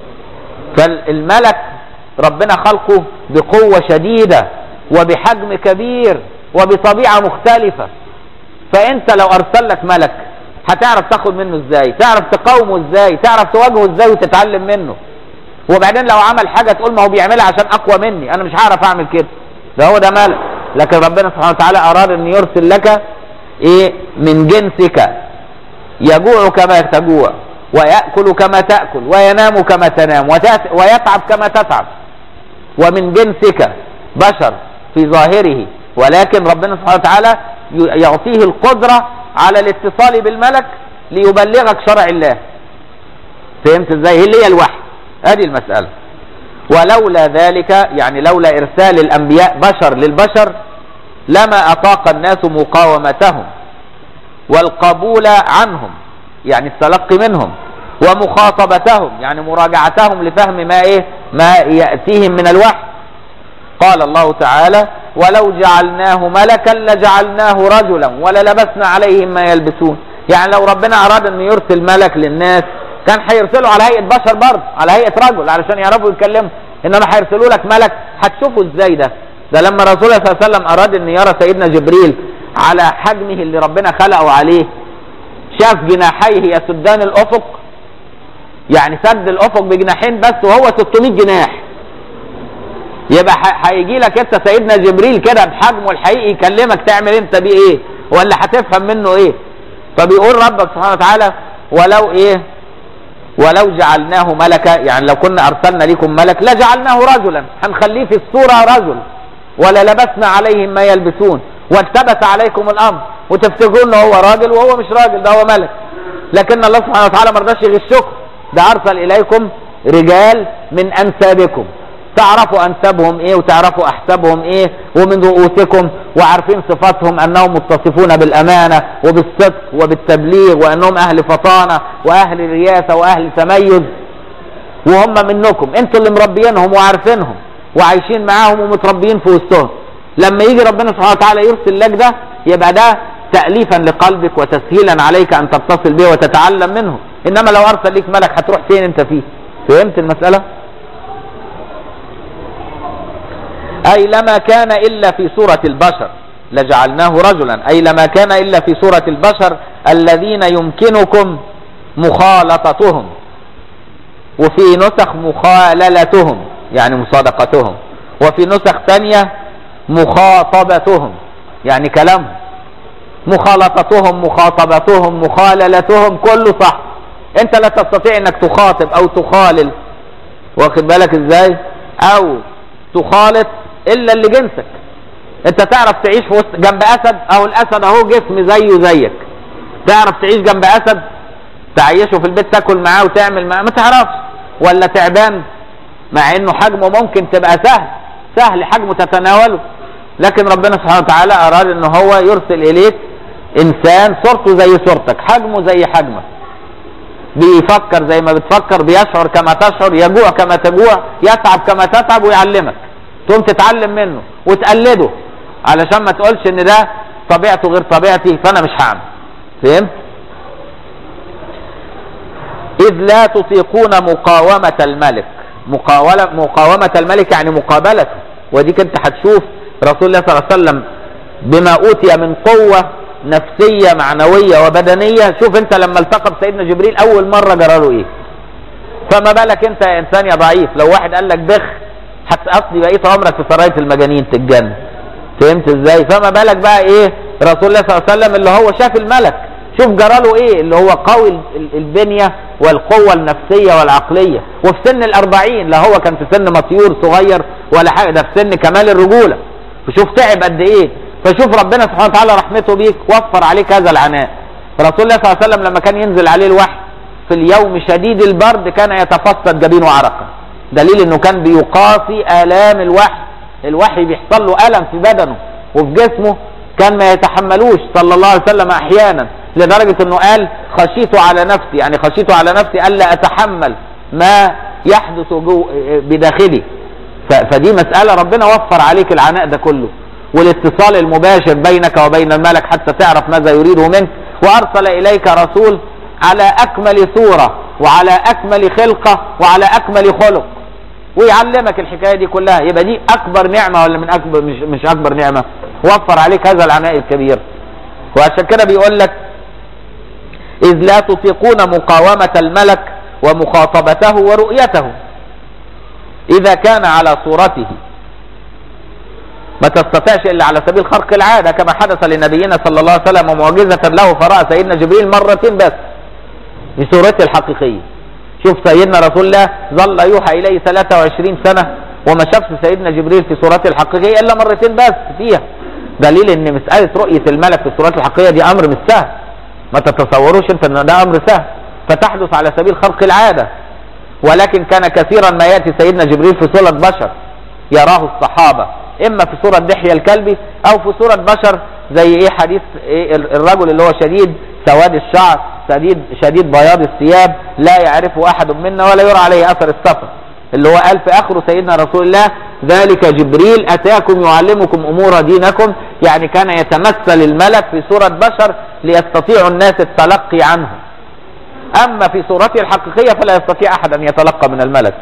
فالملك ربنا خلقه بقوة شديدة وبحجم كبير وبطبيعة مختلفة فانت لو ارسل لك ملك هتعرف تاخد منه ازاي تعرف تقاومه ازاي تعرف تواجهه ازاي وتتعلم منه وبعدين لو عمل حاجة تقول ما هو بيعملها عشان أقوى مني أنا مش هعرف أعمل كده ده هو ده ملك لكن ربنا سبحانه وتعالى أراد أن يرسل لك إيه من جنسك يجوع كما تجوع ويأكل كما تأكل وينام كما تنام ويتعب كما تتعب ومن جنسك بشر في ظاهره ولكن ربنا سبحانه وتعالى يعطيه القدرة على الاتصال بالملك ليبلغك شرع الله فهمت ازاي هي اللي هي الوحي هذه المسألة ولولا ذلك يعني لولا إرسال الأنبياء بشر للبشر لما أطاق الناس مقاومتهم والقبول عنهم يعني التلقي منهم ومخاطبتهم يعني مراجعتهم لفهم ما إيه ما يأتيهم من الوحي قال الله تعالى ولو جعلناه ملكا لجعلناه رجلا وللبسنا عليهم ما يلبسون يعني لو ربنا أراد أن يرسل ملك للناس كان هيرسلوا على هيئه بشر برضه على هيئه رجل علشان يعرفوا يتكلموا انما هيرسلوا لك ملك هتشوفوا ازاي ده ده لما الرسول صلى الله عليه وسلم اراد ان يرى سيدنا جبريل على حجمه اللي ربنا خلقه عليه شاف جناحيه يسدان الافق يعني سد الافق بجناحين بس وهو 600 جناح يبقى هيجي لك انت سيدنا جبريل كده بحجمه الحقيقي يكلمك تعمل انت بيه ايه ولا هتفهم منه ايه فبيقول ربك سبحانه وتعالى ولو ايه ولو جعلناه ملكا يعني لو كنا ارسلنا لكم ملك لجعلناه رجلا هنخليه في الصورة رجل ولا لبسنا عليهم ما يلبسون والتبس عليكم الامر وتفتكرون ان هو راجل وهو مش راجل ده هو ملك لكن الله سبحانه وتعالى ما رضاش يغشكم ده ارسل اليكم رجال من انسابكم تعرفوا انسابهم ايه وتعرفوا احسابهم ايه ومن رؤوسكم وعارفين صفاتهم انهم متصفون بالامانه وبالصدق وبالتبليغ وانهم اهل فطانه واهل رياسه واهل تميز وهم منكم انتوا اللي مربيينهم وعارفينهم وعايشين معاهم ومتربيين في وسطهم لما يجي ربنا سبحانه وتعالى يرسل لك ده يبقى ده تأليفا لقلبك وتسهيلا عليك ان تتصل به وتتعلم منه انما لو ارسل لك ملك هتروح فين انت فيه فهمت المسألة اي لما كان الا في صورة البشر لجعلناه رجلا اي لما كان الا في صورة البشر الذين يمكنكم مخالطتهم وفي نسخ مخاللتهم يعني مصادقتهم وفي نسخ ثانية مخاطبتهم يعني كلامهم مخالطتهم مخاطبتهم مخاللتهم كله صح انت لا تستطيع انك تخاطب او تخالل واخد بالك ازاي او تخالط الا اللي جنسك انت تعرف تعيش في وسط جنب اسد او الاسد اهو جسم زيه زيك تعرف تعيش جنب اسد تعيشه في البيت تاكل معاه وتعمل معاه ما تعرفش ولا تعبان مع انه حجمه ممكن تبقى سهل سهل حجمه تتناوله لكن ربنا سبحانه وتعالى اراد ان هو يرسل اليك انسان صورته زي صورتك حجمه زي حجمك بيفكر زي ما بتفكر بيشعر كما تشعر يجوع كما تجوع يتعب كما تتعب ويعلمك تقوم تتعلم منه وتقلده علشان ما تقولش ان ده طبيعته غير طبيعتي فانا مش هعمل فهمت اذ لا تطيقون مقاومة الملك مقاولة مقاومة الملك يعني مقابلته وديك انت هتشوف رسول الله صلى الله عليه وسلم بما اوتي من قوة نفسية معنوية وبدنية شوف انت لما التقى بسيدنا جبريل اول مرة جراله ايه فما بالك انت يا انسان يا ضعيف لو واحد قال لك بخ هتقضي بقية عمرك في سراية المجانين تتجنن فهمت ازاي فما بالك بقى ايه رسول الله صلى الله عليه وسلم اللي هو شاف الملك شوف جراله ايه اللي هو قوي ال- البنية والقوة النفسية والعقلية وفي سن الاربعين لا هو كان في سن مطيور صغير ولا حاجة ده في سن كمال الرجولة فشوف تعب قد ايه فشوف ربنا سبحانه وتعالى رحمته بيك وفر عليك هذا العناء رسول الله صلى الله عليه وسلم لما كان ينزل عليه الوحي في اليوم شديد البرد كان يتفسد جبينه عرقا دليل انه كان بيقاسي الام الوحي الوحي بيحصل له الم في بدنه وفي جسمه كان ما يتحملوش صلى الله عليه وسلم احيانا لدرجه انه قال خشيت على نفسي يعني خشيت على نفسي الا اتحمل ما يحدث جو بداخلي ف- فدي مساله ربنا وفر عليك العناء ده كله والاتصال المباشر بينك وبين الملك حتى تعرف ماذا يريده منك وارسل اليك رسول على اكمل صوره وعلى اكمل خلقه وعلى اكمل خلق ويعلمك الحكايه دي كلها يبقى دي اكبر نعمه ولا من اكبر مش مش اكبر نعمه وفر عليك هذا العناء الكبير وعشان كده بيقول لك اذ لا تطيقون مقاومه الملك ومخاطبته ورؤيته اذا كان على صورته ما تستطيعش الا على سبيل خرق العاده كما حدث لنبينا صلى الله عليه وسلم ومعجزه له فراى سيدنا جبريل مرتين بس بصورته الحقيقيه شوف سيدنا رسول الله ظل يوحى اليه 23 سنه وما شافش سيدنا جبريل في صورته الحقيقيه الا مرتين بس فيها دليل ان مساله رؤيه الملك في صورته الحقيقيه دي امر مش سهل ما تتصوروش انت ان ده امر سهل فتحدث على سبيل خرق العاده ولكن كان كثيرا ما ياتي سيدنا جبريل في صوره بشر يراه الصحابه اما في صوره دحيه الكلبي او في صوره بشر زي ايه حديث إيه الرجل اللي هو شديد سواد الشعر شديد شديد بياض الثياب لا يعرفه احد منا ولا يرى عليه اثر السفر اللي هو قال في اخره سيدنا رسول الله ذلك جبريل اتاكم يعلمكم امور دينكم يعني كان يتمثل الملك في صوره بشر ليستطيع الناس التلقي عنه اما في صورته الحقيقيه فلا يستطيع احد ان يتلقى من الملك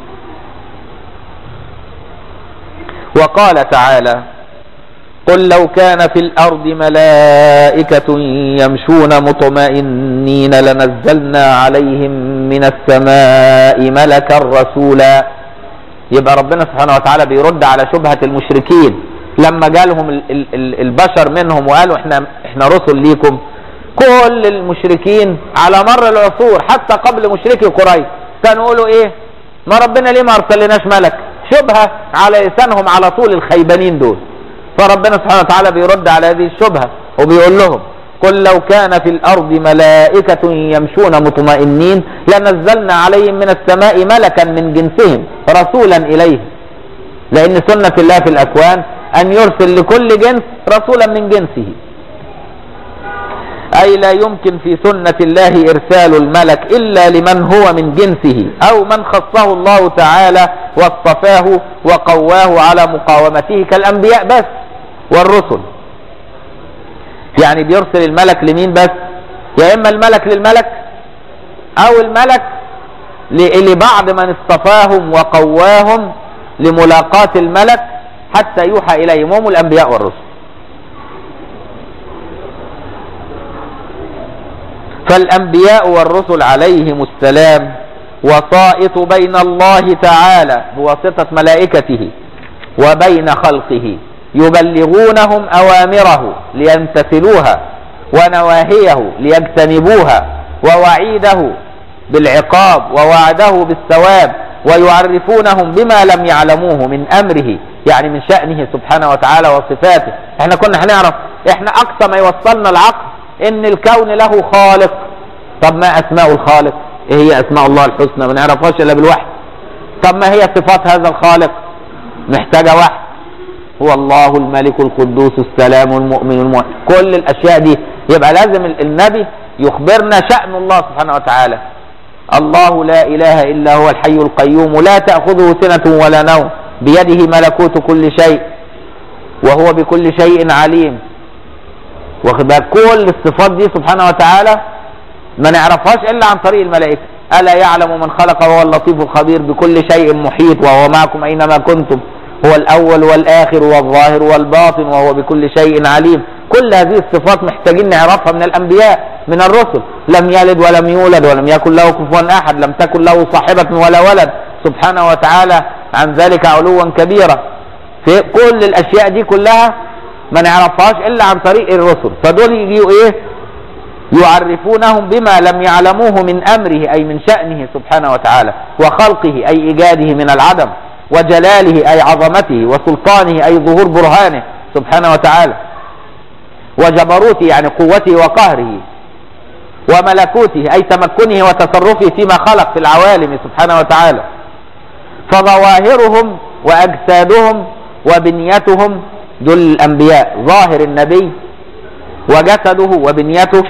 وقال تعالى قل لو كان في الارض ملائكه يمشون مطمئنين لنزلنا عليهم من السماء ملكا رسولا يبقى ربنا سبحانه وتعالى بيرد على شبهه المشركين لما جالهم ال- ال- ال- البشر منهم وقالوا احنا احنا رسل ليكم كل المشركين على مر العصور حتى قبل مشركي قريش كانوا يقولوا ايه ما ربنا ليه ما ارسلناش ملك شبهه على لسانهم على طول الخيبانين دول فربنا سبحانه وتعالى بيرد على هذه الشبهه وبيقول لهم قل لو كان في الارض ملائكه يمشون مطمئنين لنزلنا عليهم من السماء ملكا من جنسهم رسولا اليهم لان سنه الله في الاكوان ان يرسل لكل جنس رسولا من جنسه أي لا يمكن في سنة الله إرسال الملك إلا لمن هو من جنسه أو من خصه الله تعالى واصطفاه وقواه على مقاومته كالأنبياء بس والرسل يعني بيرسل الملك لمين بس يا إما الملك للملك أو الملك ل- لبعض من اصطفاهم وقواهم لملاقاة الملك حتى يوحى إليهم هم الأنبياء والرسل فالأنبياء والرسل عليهم السلام وسائط بين الله تعالى بواسطة ملائكته وبين خلقه يبلغونهم أوامره ليمتثلوها ونواهيه ليجتنبوها ووعيده بالعقاب ووعده بالثواب ويعرفونهم بما لم يعلموه من أمره يعني من شأنه سبحانه وتعالى وصفاته احنا كنا هنعرف احنا أقصى ما يوصلنا العقل ان الكون له خالق طب ما أسماء الخالق ايه هي أسماء الله الحسنى ما نعرفهاش إلا بالوحي طب ما هي صفات هذا الخالق محتاجة وحي هو الله الملك القدوس السلام المؤمن المؤمن كل الأشياء دي يبقى لازم النبي يخبرنا شأن الله سبحانه وتعالى الله لا إله إلا هو الحي القيوم لا تأخذه سنة ولا نوم بيده ملكوت كل شيء وهو بكل شيء عليم واخد بالك كل الصفات دي سبحانه وتعالى ما نعرفهاش إلا عن طريق الملائكة ألا يعلم من خلق وهو اللطيف الخبير بكل شيء محيط وهو معكم أينما كنتم هو الأول والآخر والظاهر والباطن وهو بكل شيء عليم كل هذه الصفات محتاجين نعرفها من الأنبياء من الرسل لم يلد ولم يولد ولم يكن له كفوا أحد لم تكن له صاحبة ولا ولد سبحانه وتعالى عن ذلك علوا كبيرا في كل الأشياء دي كلها ما نعرفهاش إلا عن طريق الرسل فدول يجيوا إيه يعرفونهم بما لم يعلموه من أمره أي من شأنه سبحانه وتعالى وخلقه أي إيجاده من العدم وجلاله أي عظمته وسلطانه أي ظهور برهانه سبحانه وتعالى وجبروته يعني قوته وقهره وملكوته أي تمكنه وتصرفه فيما خلق في العوالم سبحانه وتعالى فظواهرهم وأجسادهم وبنيتهم دول الأنبياء ظاهر النبي وجسده وبنيته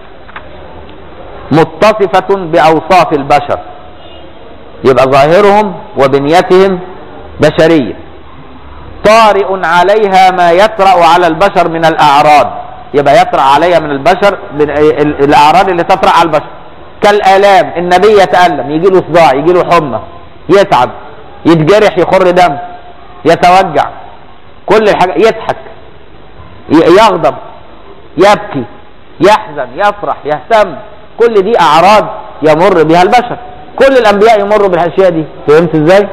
متصفة بأوصاف البشر يبقى ظاهرهم وبنيتهم بشرية طارئ عليها ما يطرأ على البشر من الأعراض يبقى يطرأ عليها من البشر الأعراض اللي تطرأ على البشر كالآلام النبي يتألم يجي له صداع يجي له حمى يتعب يتجرح يخر دم يتوجع كل الحاجات يضحك يغضب يبكي يحزن يفرح يهتم كل دي أعراض يمر بها البشر كل الأنبياء يمروا بالأشياء دي فهمت ازاي؟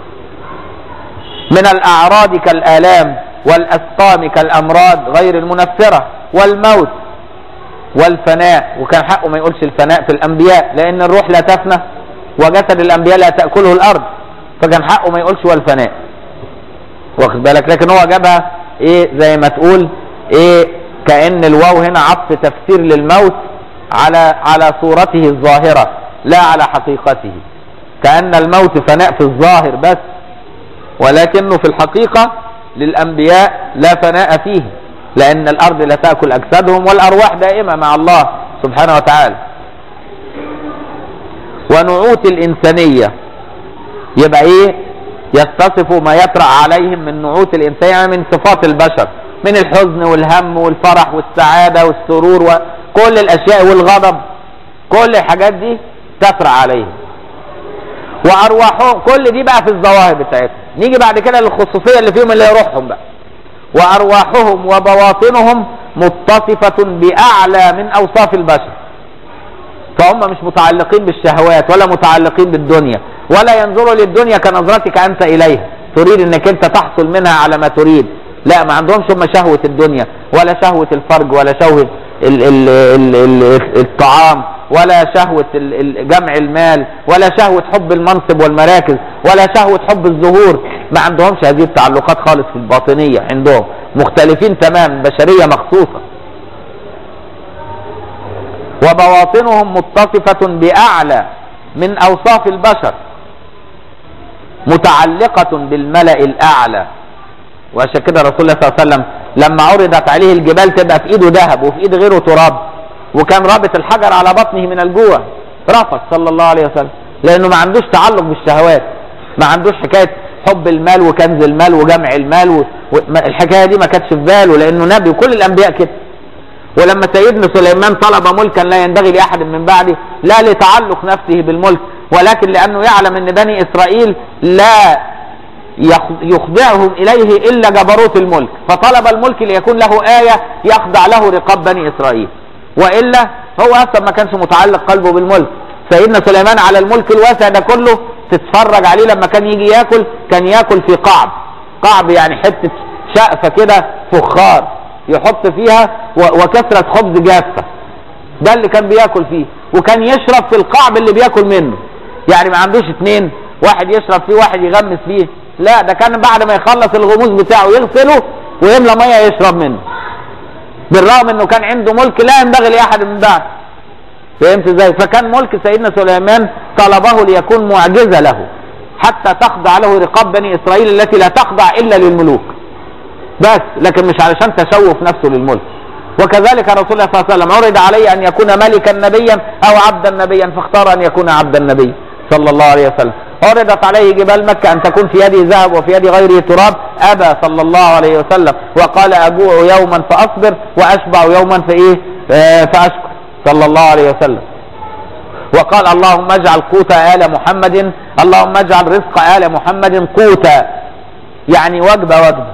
من الأعراض كالآلام والأسقام كالأمراض غير المنفرة والموت والفناء وكان حقه ما يقولش الفناء في الأنبياء لأن الروح لا تفنى وجسد الأنبياء لا تأكله الأرض فكان حقه ما يقولش والفناء واخد بالك لكن هو جابها ايه زي ما تقول ايه كأن الواو هنا عطف تفسير للموت على على صورته الظاهرة لا على حقيقته كأن الموت فناء في الظاهر بس ولكنه في الحقيقة للأنبياء لا فناء فيه لأن الأرض لا تأكل أجسادهم والأرواح دائمة مع الله سبحانه وتعالى ونعوت الإنسانية يبقى إيه يتصف ما يطرأ عليهم من نعوت الإنسانية يعني من صفات البشر من الحزن والهم والفرح والسعادة والسرور وكل الأشياء والغضب كل الحاجات دي تطرأ عليهم وأرواحهم كل دي بقى في الظواهر بتاعتهم نيجي بعد كده للخصوصية اللي فيهم اللي هي روحهم بقى وأرواحهم وبواطنهم متصفة بأعلى من أوصاف البشر فهم مش متعلقين بالشهوات ولا متعلقين بالدنيا ولا ينظروا للدنيا كنظرتك أنت إليها تريد أنك أنت تحصل منها على ما تريد لا ما عندهمش هم شهوة الدنيا ولا شهوة الفرج ولا شهوة ال ال ال ال الطعام ولا شهوة جمع المال ولا شهوة حب المنصب والمراكز ولا شهوة حب الظهور ما عندهمش هذه التعلقات خالص في الباطنية عندهم مختلفين تماما بشرية مخصوصة وبواطنهم متصفة بأعلى من أوصاف البشر متعلقة بالملأ الأعلى وعشان كده رسول الله صلى الله عليه وسلم لما عرضت عليه الجبال تبقى في ايده ذهب وفي ايد غيره تراب وكان رابط الحجر على بطنه من الجوع رفض صلى الله عليه وسلم لانه ما عندوش تعلق بالشهوات ما عندوش حكايه حب المال وكنز المال وجمع المال و... و... الحكايه دي ما كانتش في باله لانه نبي وكل الانبياء كده ولما سيدنا سليمان طلب ملكا لا ينبغي لاحد من بعده لا لتعلق نفسه بالملك ولكن لانه يعلم ان بني اسرائيل لا يخضعهم اليه الا جبروت الملك فطلب الملك ليكون له ايه يخضع له رقاب بني اسرائيل والا هو اصلا ما كانش متعلق قلبه بالملك سيدنا سليمان على الملك الواسع ده كله تتفرج عليه لما كان يجي ياكل كان ياكل في قعب قعب يعني حته شقفة كده فخار يحط فيها و- وكسرة خبز جافة ده اللي كان بياكل فيه وكان يشرب في القعب اللي بياكل منه يعني ما عندوش اتنين واحد يشرب فيه واحد يغمس فيه لا ده كان بعد ما يخلص الغموس بتاعه يغسله ويملى ميه يشرب منه بالرغم انه كان عنده ملك لا ينبغي لاحد من بعد فهمت ازاي فكان ملك سيدنا سليمان طلبه ليكون معجزه له حتى تخضع له رقاب بني اسرائيل التي لا تخضع الا للملوك بس لكن مش علشان تشوف نفسه للملك وكذلك رسول الله صلى الله عليه وسلم عرض عليه ان يكون ملكا نبيا او عبدا نبيا فاختار ان يكون عبدا نبيا صلى الله عليه وسلم عرضت عليه جبال مكة أن تكون في يدي ذهب وفي يد غيره تراب أبى صلى الله عليه وسلم وقال أجوع يوما فأصبر وأشبع يوما فإيه آه فأشكر صلى الله عليه وسلم وقال اللهم اجعل قوت آل محمد اللهم اجعل رزق آل محمد قوتا يعني وجبة وجبة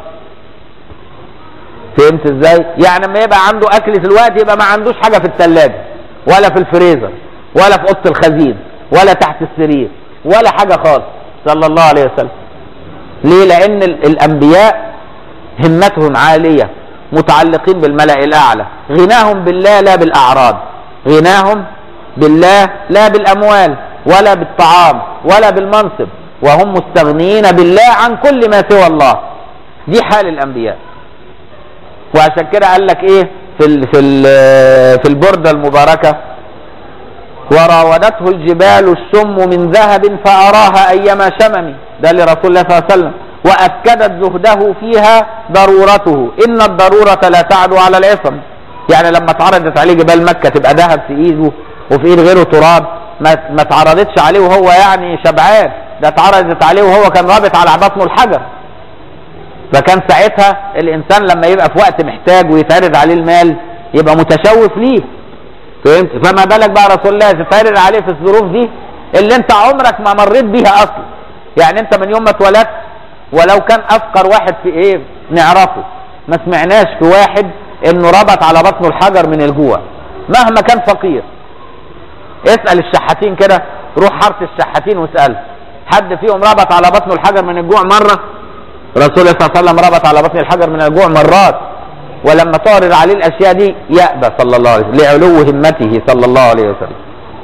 فهمت ازاي يعني لما يبقى عنده اكل في الوقت يبقى ما عندوش حاجة في الثلاجة ولا في الفريزر ولا في اوضه الخزين ولا تحت السرير ولا حاجة خالص صلى الله عليه وسلم ليه لان ال- الانبياء همتهم عالية متعلقين بالملأ الاعلى غناهم بالله لا بالاعراض غناهم بالله لا بالاموال ولا بالطعام ولا بالمنصب وهم مستغنين بالله عن كل ما سوى الله دي حال الانبياء وعشان كده قال لك ايه في ال في ال في البرده المباركه وراودته الجبال السم من ذهب فاراها ايما شمم ده لرسول الله صلى الله عليه وسلم واكدت زهده فيها ضرورته ان الضروره لا تعدو على العصم يعني لما اتعرضت عليه جبال مكه تبقى ذهب في ايده وفي ايد غيره تراب ما ما اتعرضتش عليه وهو يعني شبعان ده اتعرضت عليه وهو كان رابط على بطنه الحجر فكان ساعتها الانسان لما يبقى في وقت محتاج ويتعرض عليه المال يبقى متشوف ليه فهمت فما بالك بقى رسول الله تتعرض عليه في الظروف دي اللي انت عمرك ما مريت بيها اصلا يعني انت من يوم ما اتولدت ولو كان افقر واحد في ايه نعرفه ما سمعناش في واحد انه ربط على بطنه الحجر من الجوع مهما كان فقير اسال الشحاتين كده روح حاره الشحاتين واساله حد فيهم ربط على بطنه الحجر من الجوع مره رسول الله صلى الله عليه وسلم ربط على بطن الحجر من الجوع مرات ولما تعرض عليه الاشياء دي يأبى صلى الله عليه وسلم لعلو همته صلى الله عليه وسلم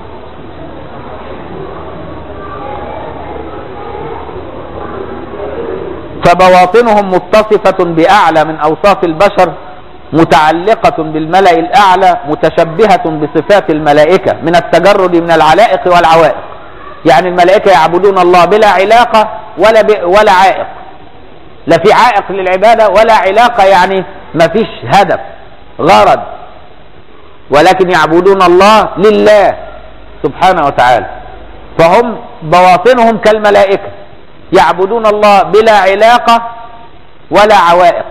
فبواطنهم متصفة بأعلى من أوصاف البشر متعلقة بالملأ الأعلى متشبهة بصفات الملائكة من التجرد من العلائق والعوائق يعني الملائكة يعبدون الله بلا علاقة ولا ب... ولا عائق لا في عائق للعبادة ولا علاقة يعني ما فيش هدف غرض ولكن يعبدون الله لله سبحانه وتعالى فهم بواطنهم كالملائكة يعبدون الله بلا علاقة ولا عوائق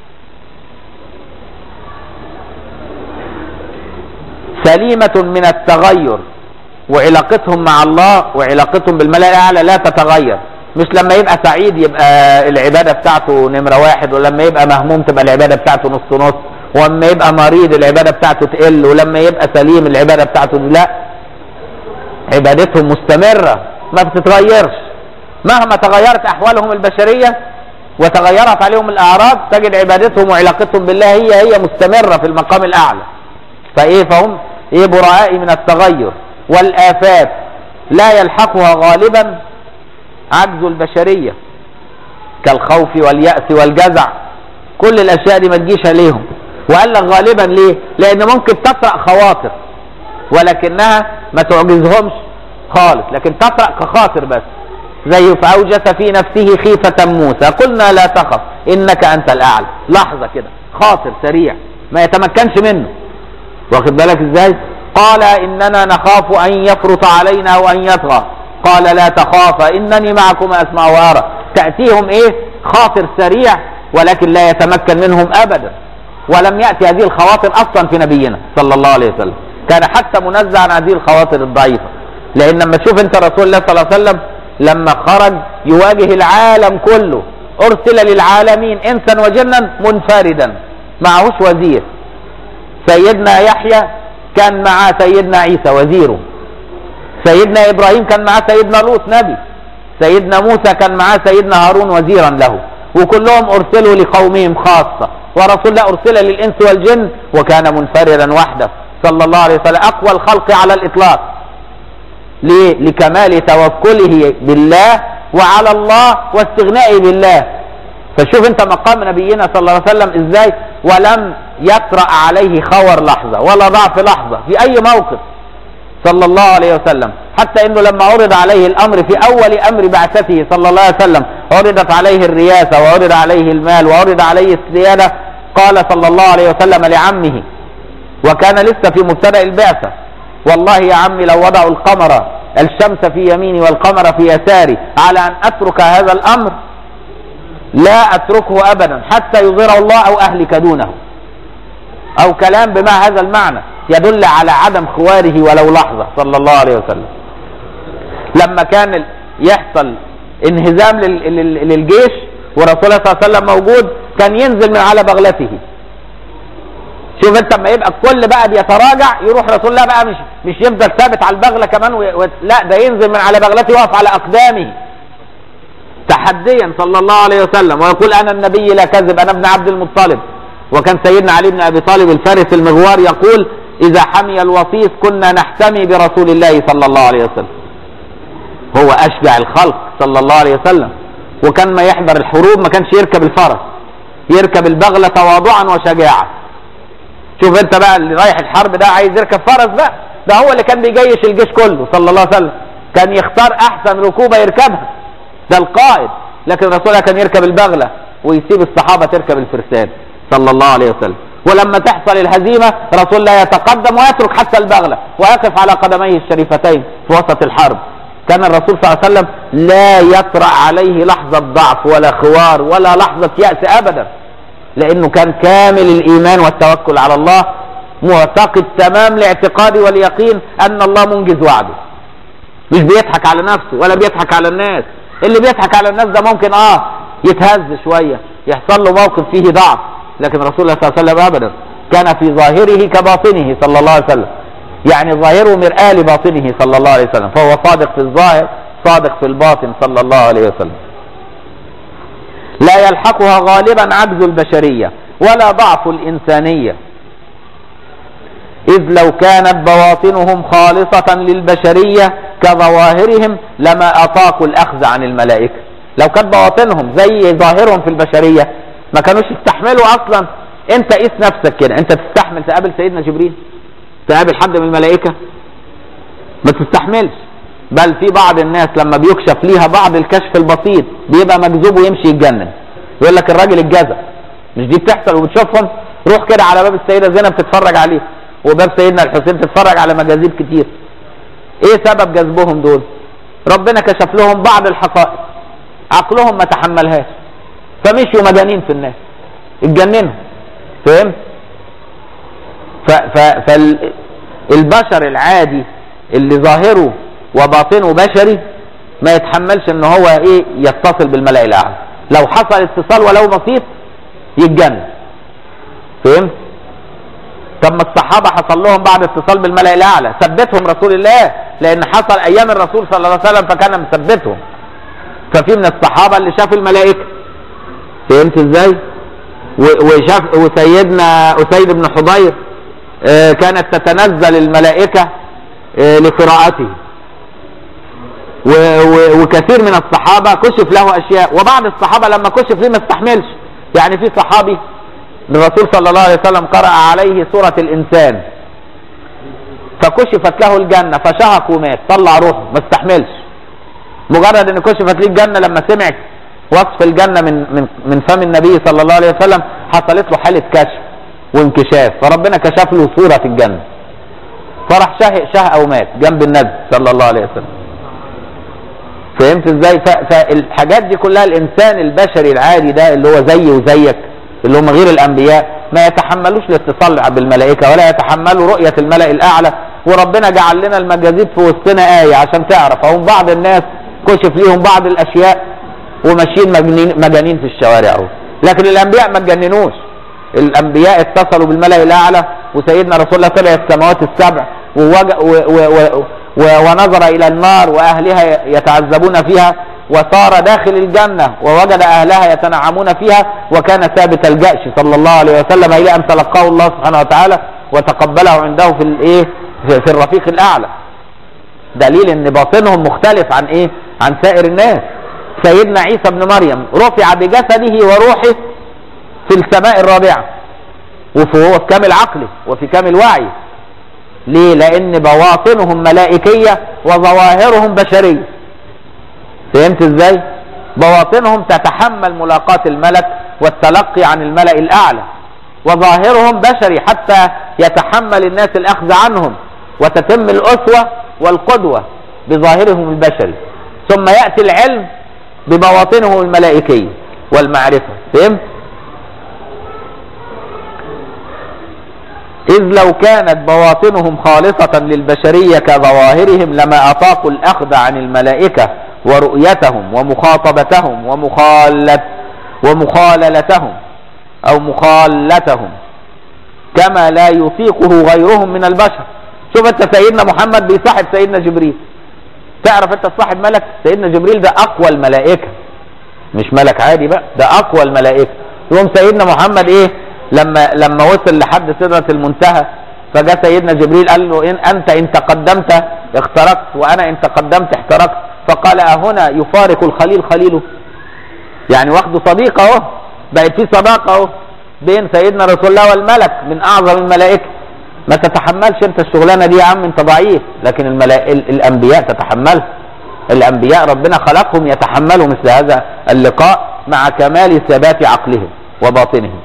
سليمة من التغير وعلاقتهم مع الله وعلاقتهم بالملأ الأعلى لا تتغير مش لما يبقى سعيد يبقى العبادة بتاعته نمرة واحد ولما يبقى مهموم تبقى العبادة بتاعته نص نص ولما يبقى مريض العبادة بتاعته تقل ولما يبقى سليم العبادة بتاعته لا عبادتهم مستمرة ما بتتغيرش مهما تغيرت أحوالهم البشرية وتغيرت عليهم الأعراض تجد عبادتهم وعلاقتهم بالله هي هي مستمرة في المقام الأعلى فإيه فهم إيه براء من التغير والآفات لا يلحقها غالبا عجز البشرية كالخوف واليأس والجزع كل الأشياء دي ما تجيش عليهم وقال لك غالبا ليه لأن ممكن تطرأ خواطر ولكنها ما تعجزهمش خالص لكن تطرأ كخاطر بس زي فأوجس في نفسه خيفة موسى قلنا لا تخف إنك أنت الأعلى لحظة كده خاطر سريع ما يتمكنش منه واخد بالك ازاي قال إننا نخاف أن يفرط علينا أو أن يطغى قال لا تخافا إنني معكم أسمع وأرى تأتيهم إيه خاطر سريع ولكن لا يتمكن منهم أبدا ولم يأتي هذه الخواطر أصلا في نبينا صلى الله عليه وسلم كان حتى منزع عن هذه الخواطر الضعيفة لأن لما تشوف أنت رسول الله صلى الله عليه وسلم لما خرج يواجه العالم كله أرسل للعالمين إنسا وجنا منفردا معهوش وزير سيدنا يحيى كان معاه سيدنا عيسى وزيره سيدنا ابراهيم كان معاه سيدنا لوط نبي سيدنا موسى كان معاه سيدنا هارون وزيرا له وكلهم ارسلوا لقومهم خاصة ورسول الله ارسل للانس والجن وكان منفردا وحده صلى الله عليه وسلم اقوى الخلق على الاطلاق ليه؟ لكمال توكله بالله وعلى الله واستغنائه بالله فشوف انت مقام نبينا صلى الله عليه وسلم ازاي ولم يطرأ عليه خور لحظة ولا ضعف لحظة في اي موقف صلى الله عليه وسلم حتى انه لما عرض عليه الامر في اول امر بعثته صلى الله عليه وسلم عرضت عليه الرياسة وعرض عليه المال وعرض عليه السيادة قال صلى الله عليه وسلم لعمه وكان لسه في مبتدأ البعثة والله يا عمي لو وضعوا القمر الشمس في يميني والقمر في يساري على ان اترك هذا الامر لا اتركه ابدا حتى يظهر الله او اهلك دونه او كلام بما هذا المعنى يدل على عدم خواره ولو لحظة صلى الله عليه وسلم لما كان يحصل انهزام للجيش ورسول الله صلى الله عليه وسلم موجود كان ينزل من على بغلته شوف انت لما يبقى الكل بقى بيتراجع يروح رسول الله بقى مش مش يفضل ثابت على البغله كمان و... و... لا ده ينزل من على بغلته يقف على اقدامه تحديا صلى الله عليه وسلم ويقول انا النبي لا كذب انا ابن عبد المطلب وكان سيدنا علي بن ابي طالب الفارس المغوار يقول اذا حمي الوصيف كنا نحتمي برسول الله صلى الله عليه وسلم هو اشجع الخلق صلى الله عليه وسلم وكان ما يحضر الحروب ما كانش يركب الفرس يركب البغلة تواضعا وشجاعة شوف انت بقى اللي رايح الحرب ده عايز يركب فرس بقى ده هو اللي كان بيجيش الجيش كله صلى الله عليه وسلم كان يختار احسن ركوبة يركبها ده القائد لكن رسول الله كان يركب البغلة ويسيب الصحابة تركب الفرسان صلى الله عليه وسلم ولما تحصل الهزيمة رسول الله يتقدم ويترك حتى البغلة ويقف على قدميه الشريفتين في وسط الحرب كان الرسول صلى الله عليه وسلم لا يطرأ عليه لحظة ضعف ولا خوار ولا لحظة يأس أبدا لأنه كان كامل الإيمان والتوكل على الله معتقد تمام الاعتقاد واليقين أن الله منجز وعده مش بيضحك على نفسه ولا بيضحك على الناس اللي بيضحك على الناس ده ممكن اه يتهز شوية يحصل له موقف فيه ضعف لكن رسول الله صلى الله عليه وسلم ابدا كان في ظاهره كباطنه صلى الله عليه وسلم يعني ظاهره مرآة لباطنه صلى الله عليه وسلم فهو صادق في الظاهر صادق في الباطن صلى الله عليه وسلم لا يلحقها غالبا عجز البشرية ولا ضعف الإنسانية إذ لو كانت بواطنهم خالصة للبشرية كظواهرهم لما أطاقوا الأخذ عن الملائكة لو كانت بواطنهم زي ظاهرهم في البشرية ما كانوش يستحملوا أصلا أنت قيس نفسك كده أنت تستحمل تقابل سيدنا جبريل تقابل حد من الملائكة ما تستحملش بل في بعض الناس لما بيكشف ليها بعض الكشف البسيط بيبقى مجذوب ويمشي يتجنن يقول لك الراجل الجزع مش دي بتحصل وبتشوفهم روح كده على باب السيدة زينب تتفرج عليه وباب سيدنا الحسين تتفرج على مجاذيب كتير ايه سبب جذبهم دول ربنا كشف لهم بعض الحقائق عقلهم ما تحملهاش فمشوا مجانين في الناس اتجننوا فهمت فالبشر العادي اللي ظاهره وباطنه بشري ما يتحملش ان هو ايه يتصل بالملأ الاعلى لو حصل اتصال ولو بسيط يتجنن فهمت طب ما الصحابة حصل لهم بعد اتصال بالملأ الأعلى ثبتهم رسول الله لأن حصل أيام الرسول صلى الله عليه وسلم فكان مثبتهم ففي من الصحابة اللي شاف الملائكة فهمت ازاي وشاف وسيدنا أسيد بن حضير اه كانت تتنزل الملائكة اه لقراءته وكثير من الصحابة كشف له أشياء وبعض الصحابة لما كشف ليه ما استحملش يعني في صحابي الرسول صلى الله عليه وسلم قرأ عليه سورة الإنسان فكشفت له الجنة فشهق ومات طلع روحه ما استحملش مجرد ان كشفت ليه الجنة لما سمع وصف الجنة من من من فم النبي صلى الله عليه وسلم حصلت له حالة كشف وانكشاف فربنا كشف له صورة الجنة فرح شهق شهق ومات جنب النبي صلى الله عليه وسلم فهمت ازاي فالحاجات دي كلها الانسان البشري العادي ده اللي هو زيي وزيك اللي هم غير الانبياء ما يتحملوش الاتصال بالملائكه ولا يتحملوا رؤيه الملا الاعلى وربنا جعل لنا المجازيب في وسطنا ايه عشان تعرف هم بعض الناس كشف ليهم بعض الاشياء وماشيين مجانين, مجانين في الشوارع اهو لكن الانبياء ما تجننوش الانبياء اتصلوا بالملا الاعلى وسيدنا رسول الله طلع السماوات السبع ووج... و... و... و... ونظر الى النار واهلها يتعذبون فيها وصار داخل الجنة ووجد أهلها يتنعمون فيها وكان ثابت الجأش صلى الله عليه وسلم إلى أن تلقاه الله سبحانه وتعالى وتقبله عنده في الإيه في الرفيق الأعلى دليل ان باطنهم مختلف عن ايه عن سائر الناس سيدنا عيسى بن مريم رفع بجسده وروحه في السماء الرابعة وهو في كامل عقله وفي كامل وعيه ليه لان بواطنهم ملائكية وظواهرهم بشرية فهمت ازاي بواطنهم تتحمل ملاقاة الملك والتلقي عن الملأ الاعلى وظاهرهم بشري حتى يتحمل الناس الاخذ عنهم وتتم الاسوة والقدوة بظاهرهم البشري ثم يأتي العلم ببواطنهم الملائكية والمعرفة فهمت إذ لو كانت بواطنهم خالصة للبشرية كظواهرهم لما أطاقوا الأخذ عن الملائكة ورؤيتهم ومخاطبتهم ومخالت ومخاللتهم أو مخالتهم كما لا يطيقه غيرهم من البشر شوف انت سيدنا محمد بيصاحب سيدنا جبريل تعرف انت تصاحب ملك سيدنا جبريل ده اقوى الملائكه مش ملك عادي بقى ده اقوى الملائكه يوم سيدنا محمد ايه لما لما وصل لحد سدره المنتهى فجاء سيدنا جبريل قال له إن انت ان تقدمت اخترقت وانا ان تقدمت احترقت فقال اهنا يفارق الخليل خليله يعني واخده صديق اهو بقت في صداقه اهو بين سيدنا رسول الله والملك من اعظم الملائكه ما تتحملش انت الشغلانه دي يا عم انت ضعيف لكن الملا... الانبياء تتحملها الانبياء ربنا خلقهم يتحملوا مثل هذا اللقاء مع كمال ثبات عقلهم وباطنهم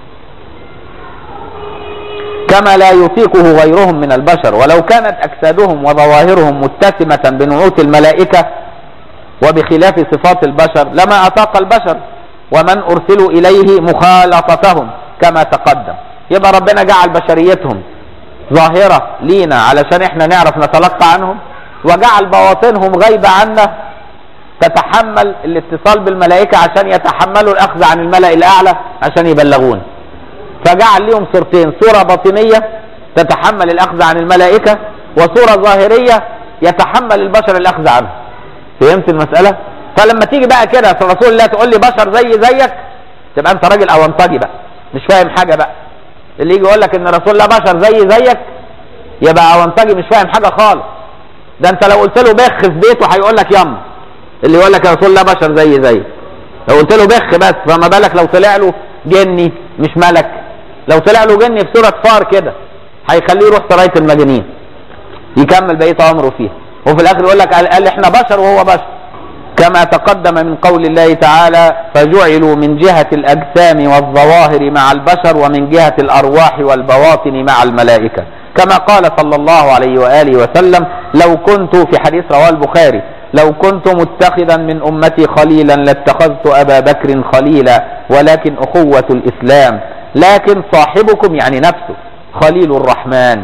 كما لا يطيقه غيرهم من البشر ولو كانت اجسادهم وظواهرهم متسمه بنعوت الملائكه وبخلاف صفات البشر لما اطاق البشر ومن ارسلوا اليه مخالطتهم كما تقدم يبقى ربنا جعل بشريتهم ظاهرة لينا علشان احنا نعرف نتلقى عنهم وجعل بواطنهم غيبة عنا تتحمل الاتصال بالملائكة عشان يتحملوا الأخذ عن الملأ الأعلى عشان يبلغون فجعل لهم صورتين صورة باطنية تتحمل الأخذ عن الملائكة وصورة ظاهرية يتحمل البشر الأخذ عنه فهمت المسألة؟ فلما تيجي بقى كده رسول الله تقول لي بشر زي زيك تبقى انت راجل اونطجي بقى مش فاهم حاجة بقى اللي يجي يقول لك ان رسول الله بشر زي زيك يبقى اونطجي مش فاهم حاجه خالص ده انت لو قلت له بخ في بيته هيقول لك يم اللي يقول لك يا رسول الله بشر زي زيك لو قلت له بخ بس فما بالك لو طلع له جني مش ملك لو طلع له جني في صوره فار كده هيخليه يروح سرايه المجانين يكمل بقيه عمره فيها وفي الاخر يقول لك قال, قال احنا بشر وهو بشر كما تقدم من قول الله تعالى فجعلوا من جهة الأجسام والظواهر مع البشر ومن جهة الأرواح والبواطن مع الملائكة كما قال صلى الله عليه وآله وسلم لو كنت في حديث رواه البخاري لو كنت متخذا من أمتي خليلا لاتخذت أبا بكر خليلا ولكن أخوة الإسلام لكن صاحبكم يعني نفسه خليل الرحمن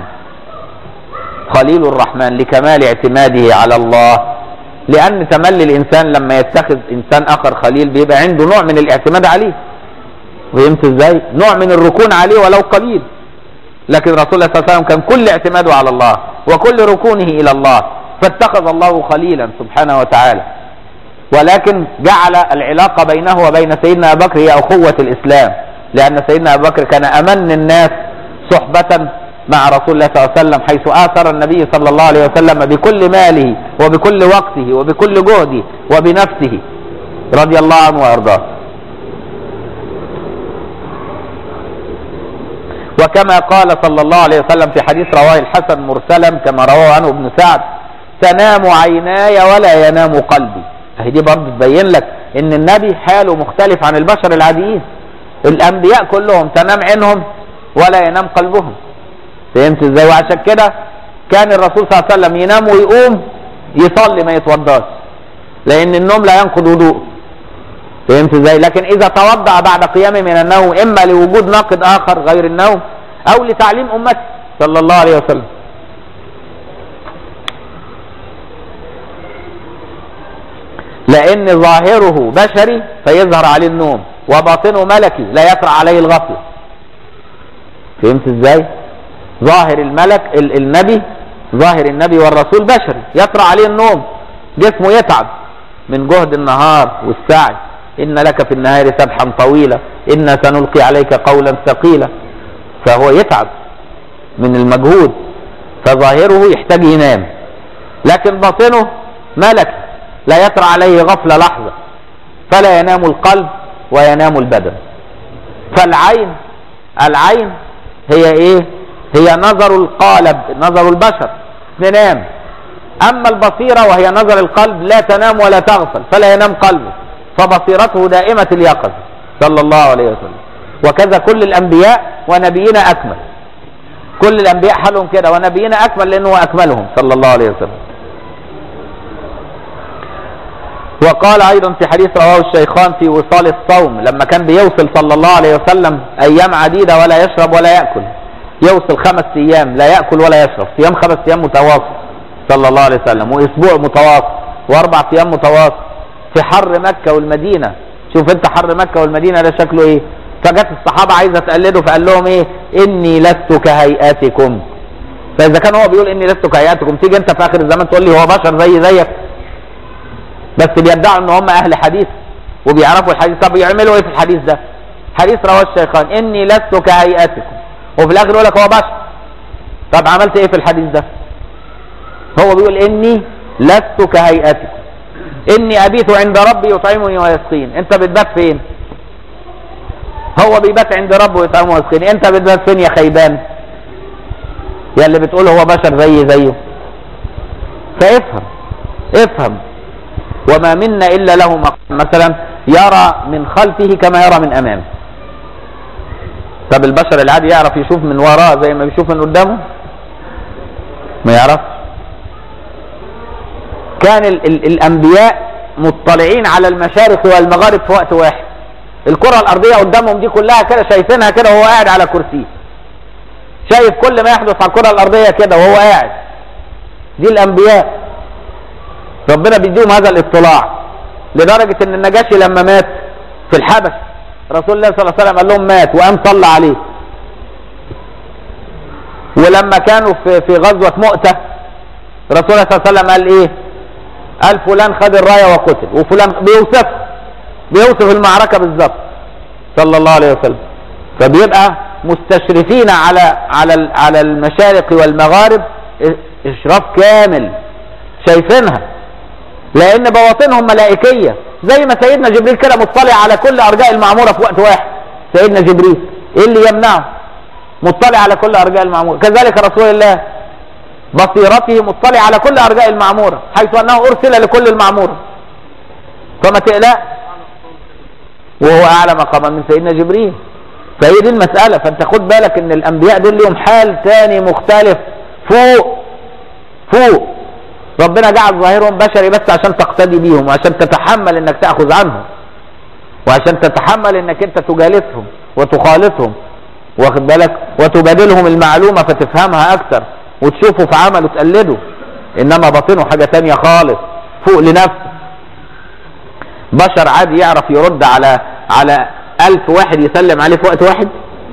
خليل الرحمن لكمال اعتماده على الله لأن تملي الإنسان لما يتخذ إنسان آخر خليل بيبقى عنده نوع من الاعتماد عليه فهمت إزاي؟ نوع من الركون عليه ولو قليل لكن رسول الله صلى الله عليه وسلم كان كل اعتماده على الله وكل ركونه إلى الله فاتخذ الله خليلا سبحانه وتعالى ولكن جعل العلاقة بينه وبين سيدنا أبو بكر هي أخوة الإسلام لأن سيدنا أبو بكر كان أمن الناس صحبة مع رسول الله صلى الله عليه وسلم حيث آثر النبي صلى الله عليه وسلم بكل ماله وبكل وقته وبكل جهده وبنفسه رضي الله عنه وأرضاه وكما قال صلى الله عليه وسلم في حديث رواه الحسن مرسلا كما رواه عنه ابن سعد تنام عيناي ولا ينام قلبي اهي دي برضه تبين لك ان النبي حاله مختلف عن البشر العاديين الانبياء كلهم تنام عينهم ولا ينام قلبهم فهمت ازاي وعشان كده كان الرسول صلى الله عليه وسلم ينام ويقوم يصلي ما يتوضاش لان النوم لا ينقض وضوء فهمت ازاي لكن اذا توضا بعد قيامه من النوم اما لوجود ناقض اخر غير النوم او لتعليم امته صلى الله عليه وسلم لان ظاهره بشري فيظهر عليه النوم وباطنه ملكي لا يطرا عليه الغفله فهمت ازاي ظاهر الملك ال النبي ظاهر النبي والرسول بشري يطرا عليه النوم جسمه يتعب من جهد النهار والسعي إن لك في النهار سبحا طويلا إنا سنلقي عليك قولا ثقيلا فهو يتعب من المجهود فظاهره يحتاج ينام لكن باطنه ملك لا يطرأ عليه غفلة لحظة فلا ينام القلب وينام البدن فالعين العين هي ايه هي نظر القالب نظر البشر تنام اما البصيرة وهي نظر القلب لا تنام ولا تغفل فلا ينام قلبه فبصيرته دائمة اليقظة صلى الله عليه وسلم وكذا كل الانبياء ونبينا اكمل كل الانبياء حالهم كده ونبينا اكمل لانه هو اكملهم صلى الله عليه وسلم وقال ايضا في حديث رواه الشيخان في وصال الصوم لما كان بيوصل صلى الله عليه وسلم ايام عديده ولا يشرب ولا ياكل يوصل خمس ايام لا ياكل ولا يشرب صيام خمس ايام متواصل صلى الله عليه وسلم واسبوع متواصل واربع ايام متواصل في حر مكه والمدينه شوف انت حر مكه والمدينه ده شكله ايه فجت الصحابه عايزه تقلده فقال لهم ايه اني لست كهيئاتكم فاذا كان هو بيقول اني لست كهيئاتكم تيجي انت في اخر الزمان تقول لي هو بشر زي زيك بس بيدعوا ان هم اهل حديث وبيعرفوا الحديث طب يعملوا ايه في الحديث ده حديث رواه الشيخان اني لست كهيئتكم وفي الاخر يقول لك هو بشر طب عملت ايه في الحديث ده هو بيقول اني لست كهيئتكم اني ابيت عند ربي يطعمني ويسقين انت بتبات فين هو بيبات عند ربه ويطعمه ويسقين انت بتبات فين يا خيبان يا اللي بتقول هو بشر زي زيه فافهم افهم وما منا الا له مقام مثلا يرى من خلفه كما يرى من امامه طب البشر العادي يعرف يشوف من وراه زي ما بيشوف من قدامه ما يعرفش كان ال ال الانبياء مطلعين على المشارق والمغارب في وقت واحد الكرة الارضية قدامهم دي كلها كده شايفينها كده وهو قاعد على كرسيه شايف كل ما يحدث على الكرة الارضية كده وهو قاعد دي الانبياء ربنا بيديهم هذا الاطلاع لدرجة ان النجاشي لما مات في الحبش رسول الله صلى الله عليه وسلم قال لهم مات وقام صلى عليه ولما كانوا في في غزوة مؤتة رسول الله صلى الله عليه وسلم قال ايه قال فلان خد الراية وقتل وفلان بيوصف بيوصف المعركة بالظبط صلى الله عليه وسلم فبيبقى مستشرفين على على على المشارق والمغارب اشراف كامل شايفينها لان بواطنهم ملائكيه زي ما سيدنا جبريل كده مطلع على كل ارجاء المعموره في وقت واحد سيدنا جبريل ايه اللي يمنعه مطلع على كل ارجاء المعموره كذلك رسول الله بصيرته مطلع على كل ارجاء المعموره حيث انه ارسل لكل المعموره فما تقلق وهو اعلى مقاما من سيدنا جبريل فهي دي المساله فانت خد بالك ان الانبياء دول لهم حال تاني مختلف فوق فوق ربنا جعل ظاهرهم بشري بس عشان تقتدي بيهم وعشان تتحمل انك تاخذ عنهم وعشان تتحمل انك انت تجالسهم وتخالطهم واخد بالك وتبادلهم المعلومه فتفهمها اكثر وتشوفه في عمله تقلده انما باطنه حاجه تانية خالص فوق لنفسه بشر عادي يعرف يرد على على ألف واحد يسلم عليه في وقت واحد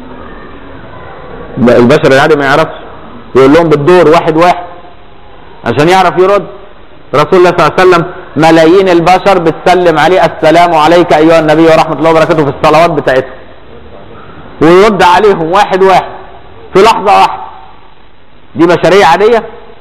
البشر العادي ما يعرفش يقول لهم بالدور واحد واحد عشان يعرف يرد رسول الله صلى الله عليه وسلم ملايين البشر بتسلم عليه السلام عليك ايها النبي ورحمه الله وبركاته في الصلوات بتاعتهم ويرد عليهم واحد واحد في لحظه واحده دي بشريه عاديه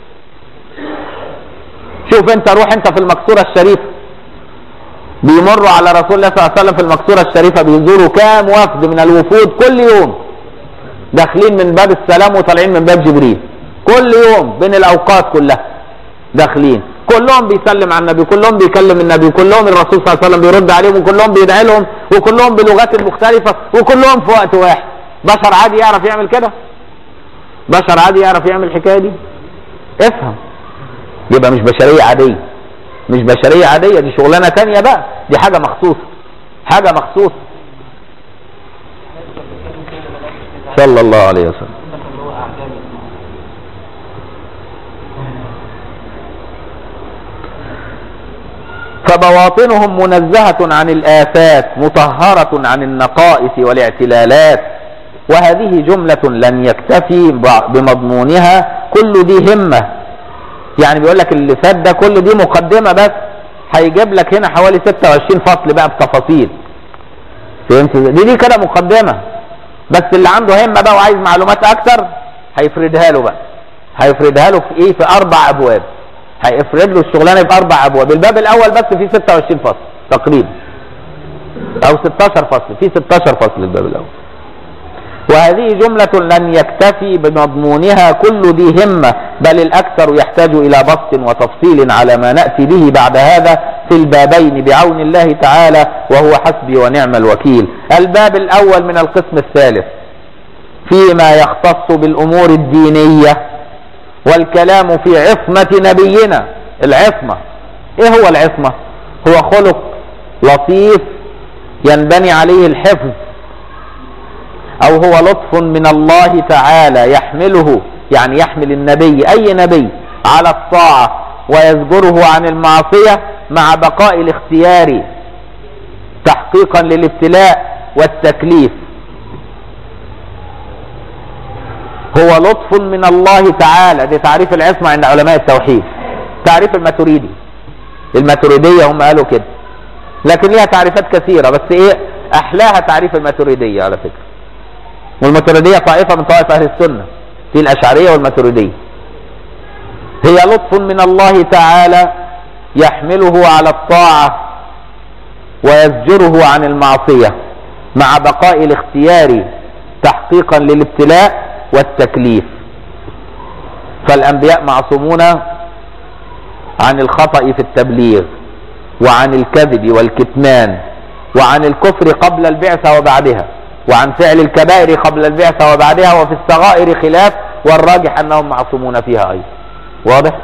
شوف انت روح انت في المقصوره الشريفه بيمروا على رسول الله صلى الله عليه وسلم في المقصوره الشريفه بيزوروا كام وفد من الوفود كل يوم داخلين من باب السلام وطالعين من باب جبريل كل يوم بين الاوقات كلها داخلين كلهم بيسلم على النبي كلهم بيكلم النبي كلهم الرسول صلى الله عليه وسلم بيرد عليهم وكلهم بيدعي لهم وكلهم بلغات مختلفة وكلهم في وقت واحد بشر عادي يعرف يعمل كده بشر عادي يعرف يعمل الحكاية دي افهم يبقى مش بشرية عادية مش بشرية عادية دي شغلانة تانية بقى دي حاجة مخصوصة حاجة مخصوصة صلى الله عليه وسلم فبواطنهم منزهة عن الآفات مطهرة عن النقائص والاعتلالات وهذه جملة لن يكتفي بمضمونها كل دي همة يعني بيقول لك اللي فات ده كل دي مقدمة بس هيجيب لك هنا حوالي 26 فصل بقى بتفاصيل فهمت ازاي؟ دي دي كده مقدمه بس اللي عنده همه بقى وعايز معلومات اكتر هيفردها له بقى هيفردها له في ايه في اربع ابواب هيفرد له الشغلانه في اربع ابواب الباب الاول بس فيه 26 فصل تقريبا او 16 فصل فيه 16 فصل الباب الاول وهذه جملة لن يكتفي بمضمونها كل ذي همة بل الأكثر يحتاج إلى بسط وتفصيل على ما نأتي به بعد هذا في البابين بعون الله تعالى وهو حسبي ونعم الوكيل الباب الأول من القسم الثالث فيما يختص بالأمور الدينية والكلام في عصمة نبينا العصمة ايه هو العصمة هو خلق لطيف ينبني عليه الحفظ او هو لطف من الله تعالى يحمله يعني يحمل النبي اي نبي على الطاعة ويزجره عن المعصية مع بقاء الاختيار تحقيقا للابتلاء والتكليف هو لطف من الله تعالى دي تعريف العصمة عند علماء التوحيد تعريف الماتريدي الماتريدية هم قالوا كده لكن ليها تعريفات كثيرة بس ايه احلاها تعريف الماتريدية على فكرة والماتريدية طائفة من طوائف اهل السنة في الاشعرية والماتريدية هي لطف من الله تعالى يحمله على الطاعة ويزجره عن المعصية مع بقاء الاختيار تحقيقا للابتلاء والتكليف فالانبياء معصومون عن الخطأ في التبليغ وعن الكذب والكتمان وعن الكفر قبل البعثة وبعدها وعن فعل الكبائر قبل البعثة وبعدها وفي الصغائر خلاف والراجح انهم معصومون فيها ايضا واضح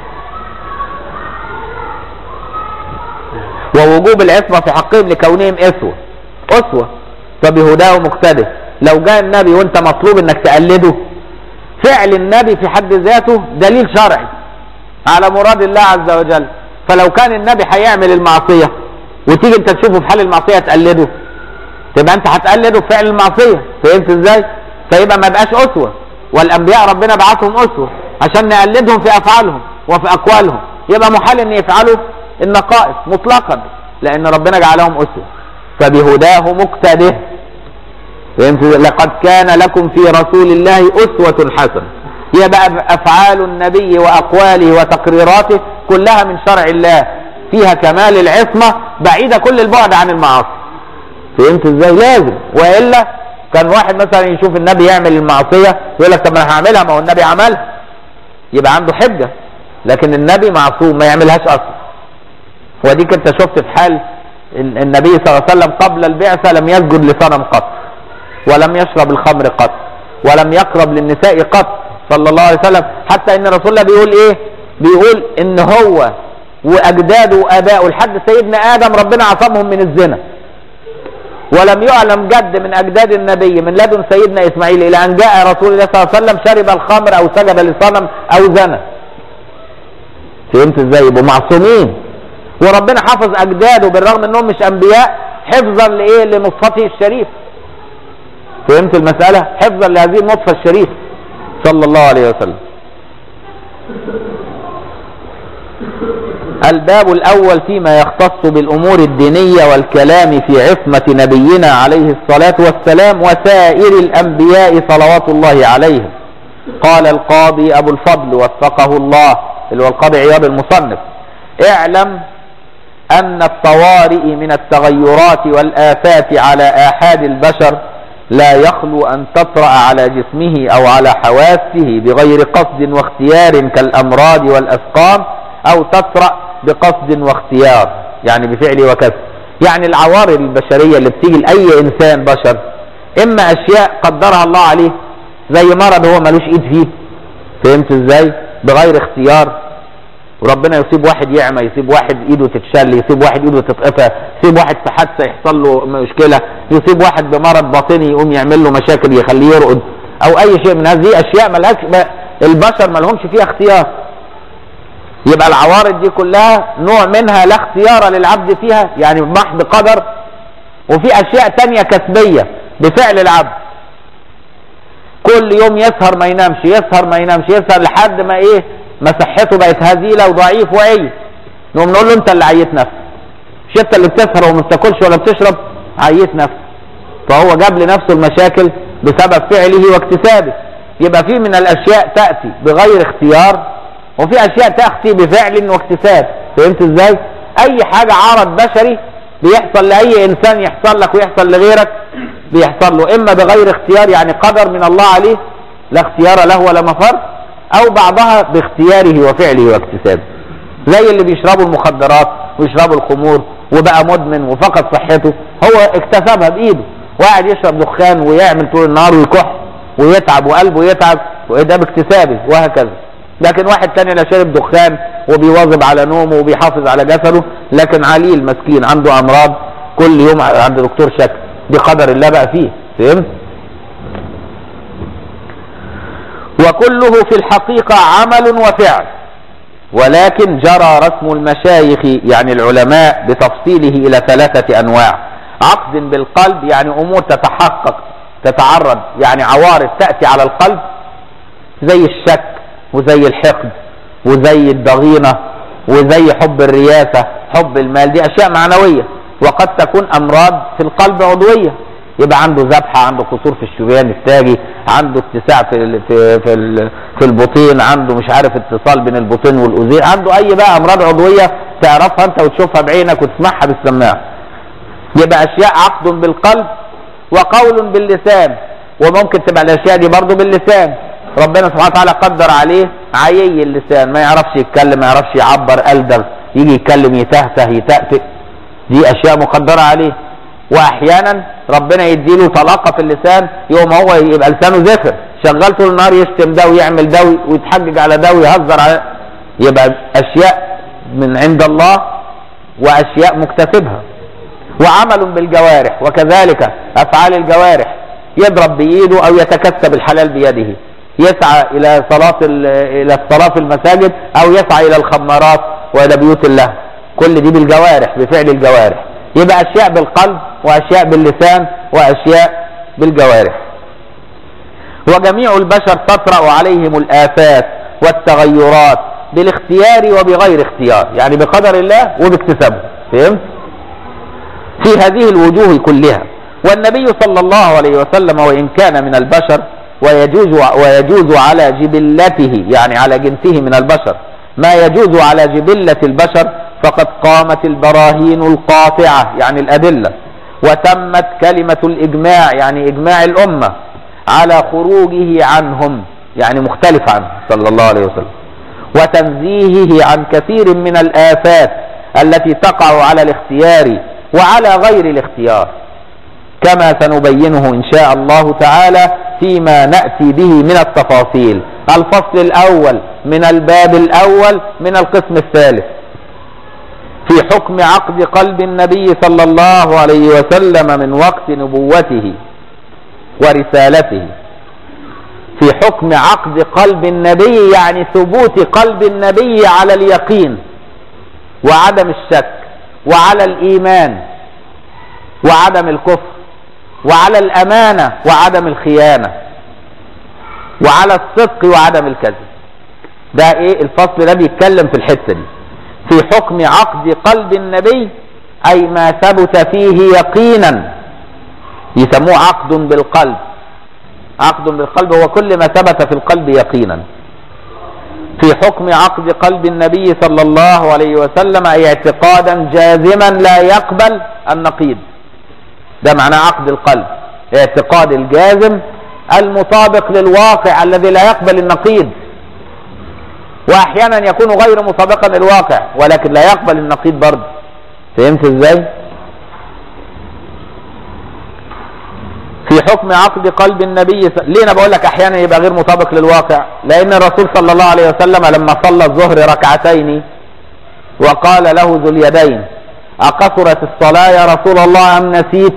ووجوب العصمة في حقهم لكونهم اسوة اسوة فبهداه مقتدر لو جاء النبي وانت مطلوب انك تقلده فعل النبي في حد ذاته دليل شرعي على مراد الله عز وجل فلو كان النبي هيعمل المعصية وتيجي انت تشوفه في حال المعصية تقلده تبقى انت هتقلده في فعل المعصية فهمت ازاي فيبقى ما بقاش اسوة والانبياء ربنا بعثهم اسوة عشان نقلدهم في افعالهم وفي اقوالهم يبقى محال ان يفعلوا النقائص مطلقا لان ربنا جعلهم اسوة فبهداه مقتده فهمت لقد كان لكم في رسول الله اسوة حسنة يبقى افعال النبي واقواله وتقريراته كلها من شرع الله فيها كمال العصمة بعيدة كل البعد عن المعاصي فهمت ازاي لازم والا كان واحد مثلا يشوف النبي يعمل المعصية يقول لك طب ما انا هعملها ما هو النبي عملها يبقى عنده حجة لكن النبي معصوم ما يعملهاش اصلا وديك انت شفت في حال النبي صلى الله عليه وسلم قبل البعثة لم يسجد لصنم قط ولم يشرب الخمر قط ولم يقرب للنساء قط صلى الله عليه وسلم حتى ان رسول الله بيقول ايه بيقول ان هو واجداده وابائه لحد سيدنا ادم ربنا عصمهم من الزنا ولم يعلم جد من اجداد النبي من لدن سيدنا اسماعيل الى ان جاء رسول الله صلى الله عليه وسلم شرب الخمر او سجد لصنم او زنى فهمت ازاي يبقوا معصومين وربنا حفظ اجداده بالرغم انهم مش انبياء حفظا لايه لنطفته الشريف فهمت المسألة حفظا لهذه النطفة الشريفة صلى الله عليه وسلم الباب الأول فيما يختص بالأمور الدينية والكلام في عصمة نبينا عليه الصلاة والسلام وسائر الأنبياء صلوات الله عليهم قال القاضي أبو الفضل وفقه الله اللي هو القاضي عياض المصنف اعلم أن الطوارئ من التغيرات والآفات على آحاد البشر لا يخلو أن تطرأ على جسمه أو على حواسه بغير قصد واختيار كالأمراض والأسقام أو تطرأ بقصد واختيار يعني بفعل وكسب يعني العوارض البشرية اللي بتيجي لأي إنسان بشر إما أشياء قدرها الله عليه زي مرض هو ملوش إيد فيه فهمت إزاي بغير اختيار وربنا يصيب واحد يعمى يصيب واحد ايده تتشل يصيب واحد ايده تتقطع يصيب واحد في حادثه يحصل له مشكله يصيب واحد بمرض باطني يقوم يعمل له مشاكل يخليه يرقد او اي شيء من هذه اشياء ملهاش البشر ما لهمش فيها اختيار يبقى العوارض دي كلها نوع منها لا اختيار للعبد فيها يعني محض قدر وفي اشياء تانية كسبيه بفعل العبد كل يوم يسهر ما ينامش يسهر ما ينامش يسهر لحد ما ايه ما صحته بقت هزيله وضعيف وعي نقوم نقول له انت اللي عيت نفسك مش انت اللي بتسهر وما بتاكلش ولا بتشرب عيت نفسك فهو جاب لنفسه المشاكل بسبب فعله واكتسابه يبقى في من الاشياء تاتي بغير اختيار وفي اشياء تاتي بفعل واكتساب فهمت ازاي اي حاجه عرض بشري بيحصل لاي انسان يحصل لك ويحصل لغيرك بيحصل له اما بغير اختيار يعني قدر من الله عليه لا اختيار له ولا مفر او بعضها باختياره وفعله واكتسابه زي اللي بيشربوا المخدرات ويشربوا الخمور وبقى مدمن وفقد صحته هو اكتسبها بايده وقاعد يشرب دخان ويعمل طول النهار ويكح ويتعب وقلبه يتعب وده باكتسابه وهكذا لكن واحد تاني لا شرب دخان وبيواظب على نومه وبيحافظ على جسده لكن عليل مسكين عنده امراض كل يوم عند دكتور شك دي قدر الله بقى فيه فهمت وكله في الحقيقة عمل وفعل ولكن جرى رسم المشايخ يعني العلماء بتفصيله إلى ثلاثة أنواع عقد بالقلب يعني أمور تتحقق تتعرض يعني عوارض تأتي على القلب زي الشك وزي الحقد وزي الضغينة وزي حب الرياسة حب المال دي أشياء معنوية وقد تكون أمراض في القلب عضوية يبقى عنده ذبحة عنده قصور في الشريان التاجي عنده اتساع في ال في في, ال في البطين عنده مش عارف اتصال بين البطين والاذين عنده اي بقى امراض عضويه تعرفها انت وتشوفها بعينك وتسمعها بالسماعه يبقى اشياء عقد بالقلب وقول باللسان وممكن تبقى الاشياء دي برضه باللسان ربنا سبحانه وتعالى قدر عليه عيي اللسان ما يعرفش يتكلم ما يعرفش يعبر ألدغ يجي يتكلم يتهته يتأتئ دي أشياء مقدرة عليه وأحيانا ربنا يديله طلاقة في اللسان يوم هو يبقى لسانه زفر شغال طول النهار يشتم ده ويعمل ده ويتحجج على ده ويهزر على يبقى أشياء من عند الله وأشياء مكتسبها وعمل بالجوارح وكذلك أفعال الجوارح يضرب بإيده أو يتكسب الحلال بيده يسعى الى صلاة الى الصلاة في المساجد او يسعى الى الخمارات والى بيوت الله كل دي بالجوارح بفعل الجوارح يبقى اشياء بالقلب واشياء باللسان واشياء بالجوارح وجميع البشر تطرأ عليهم الآفات والتغيرات بالاختيار وبغير اختيار يعني بقدر الله وباكتسابه فهمت في هذه الوجوه كلها والنبي صلى الله عليه وسلم وإن كان من البشر ويجوز ويجوز على جبلته يعني على جنسه من البشر ما يجوز على جبلة البشر فقد قامت البراهين القاطعة يعني الأدلة وتمت كلمة الإجماع يعني إجماع الأمة على خروجه عنهم يعني مختلف عنه صلى الله عليه وسلم وتنزيهه عن كثير من الآفات التي تقع على الاختيار وعلى غير الاختيار كما سنبينه إن شاء الله تعالى فيما نأتي به من التفاصيل الفصل الأول من الباب الأول من القسم الثالث في حكم عقد قلب النبي صلى الله عليه وسلم من وقت نبوته ورسالته في حكم عقد قلب النبي يعني ثبوت قلب النبي على اليقين وعدم الشك وعلى الإيمان وعدم الكفر وعلى الأمانة وعدم الخيانة وعلى الصدق وعدم الكذب ده ايه الفصل ده بيتكلم في الحتة دي في حكم عقد قلب النبي أي ما ثبت فيه يقينا يسموه عقد بالقلب عقد بالقلب هو كل ما ثبت في القلب يقينا في حكم عقد قلب النبي صلى الله عليه وسلم أي اعتقادا جازما لا يقبل النقيض ده معناه عقد القلب اعتقاد الجازم المطابق للواقع الذي لا يقبل النقيض واحيانا يكون غير مطابقا للواقع ولكن لا يقبل النقيض برضه فهمت ازاي في حكم عقد قلب النبي س... ليه انا بقول لك احيانا يبقى غير مطابق للواقع لان الرسول صلى الله عليه وسلم لما صلى الظهر ركعتين وقال له ذو اليدين اقصرت الصلاه يا رسول الله ام نسيت